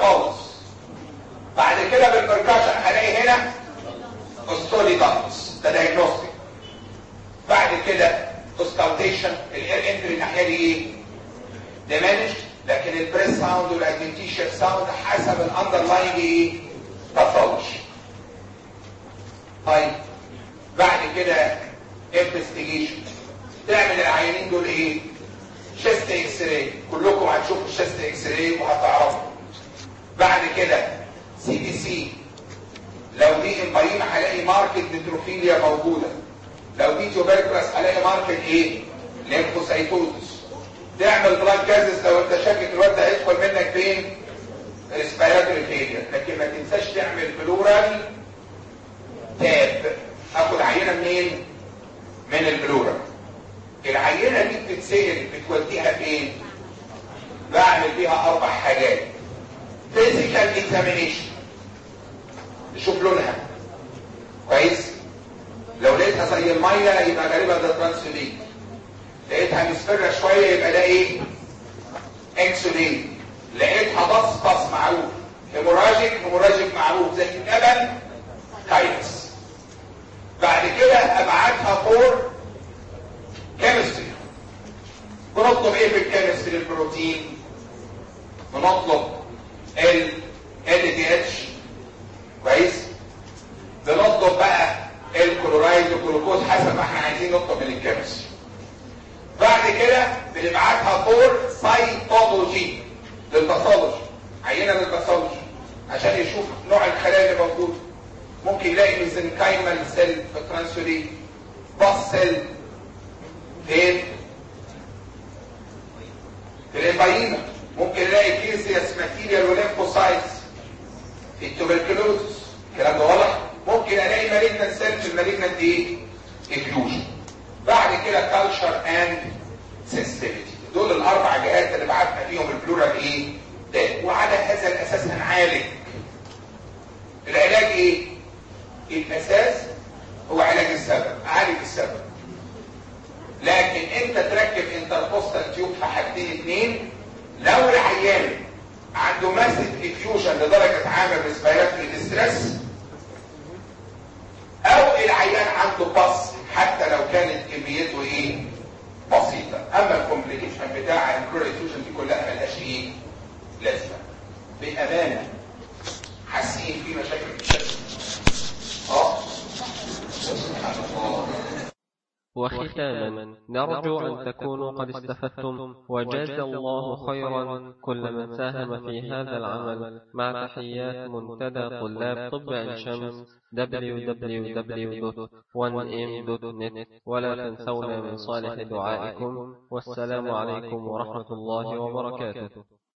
خالص بعد كده بالبركاشن هلاقي هنا اوستولي دانس ده دايجنوستيك بعد كده اوسكالتيشن الاير انتري الناحيه دي ايه diminished لكن البريس ساوند والادمنتيشن ساوند حسب الاندرلاين ايه باثولوجي طيب بعد كده انفستيجيشن تعمل العيانين دول ايه شيست اكس راي كلكم هتشوفوا الشيست اكس راي وهتعرفوا بعد كده سي دي سي لو دي امبايما هلاقي ماركت نيتروفيليا موجوده لو دي تيوبركلس هلاقي ماركت ايه ليمفوسايتوزس تعمل بلاد جازس لو انت شاكك الواد ده هيدخل منك فين ريسبيراتوري فيلير لكن ما تنساش تعمل بلورال تاب اخد عينه منين من البلورال العينه دي بتتسال بتوديها فين بعمل بيها اربع حاجات فيزيكال اكزامينيشن نشوف لونها كويس لو لقيتها زي الميه يبقى غالبا ده ترانسولين لقيتها مصفرة شوية يبقى ده ايه اكسولين لقيتها بص بص معروف هيموراجيك هيموراجيك معروف زي اللبن كاينس بعد كده ابعتها فور كيمستري بنطلب ايه في الكيمستري البروتين بنطلب ال ال دي اتش كويس بنطلب بقى الكلورايد والجلوكوز حسب ما احنا عايزين نطلب من الكيمستري بعد كده بنبعتها فور سايتولوجي للباثولوجي عينه للباثولوجي عشان يشوف نوع الخلايا اللي موجوده ممكن يلاقي ميزنكايمال سيل في الترانسفيري باس سيل فين في الامباينا ممكن يلاقي كيسياس ماتيريال وليمفوسايتس في التوبركلوزس الكلام ده واضح ممكن الاقي مالجنت سيل في المالجنت ايه افيوجن بعد كده كالتشر اند سنسيتيفيتي دول الاربع جهات اللي بعتنا فيهم البلورال ايه ده وعلى هذا الاساس هنعالج العلاج ايه الاساس هو علاج السبب عالج السبب لكن انت تركب انتربوستال تيوب في حاجتين اتنين لو العيان عنده ماسك افيوجن لدرجه عامل ريسبيراتوري ديستريس او العيان عنده باص حتى لو كانت كميته ايه بسيطة اما الكومبليكيشن بتاع الكلوريفيوجن دي كلها ملهاش ايه لازمة بامانة حاسين في مشاكل في الشكل اه سبحان الله وختاما نرجو أن تكونوا قد استفدتم وجاز الله خيرا كل من ساهم في هذا العمل مع تحيات منتدى طلاب طب عين شمس www.1m.net ولا تنسونا من صالح دعائكم والسلام عليكم ورحمة الله وبركاته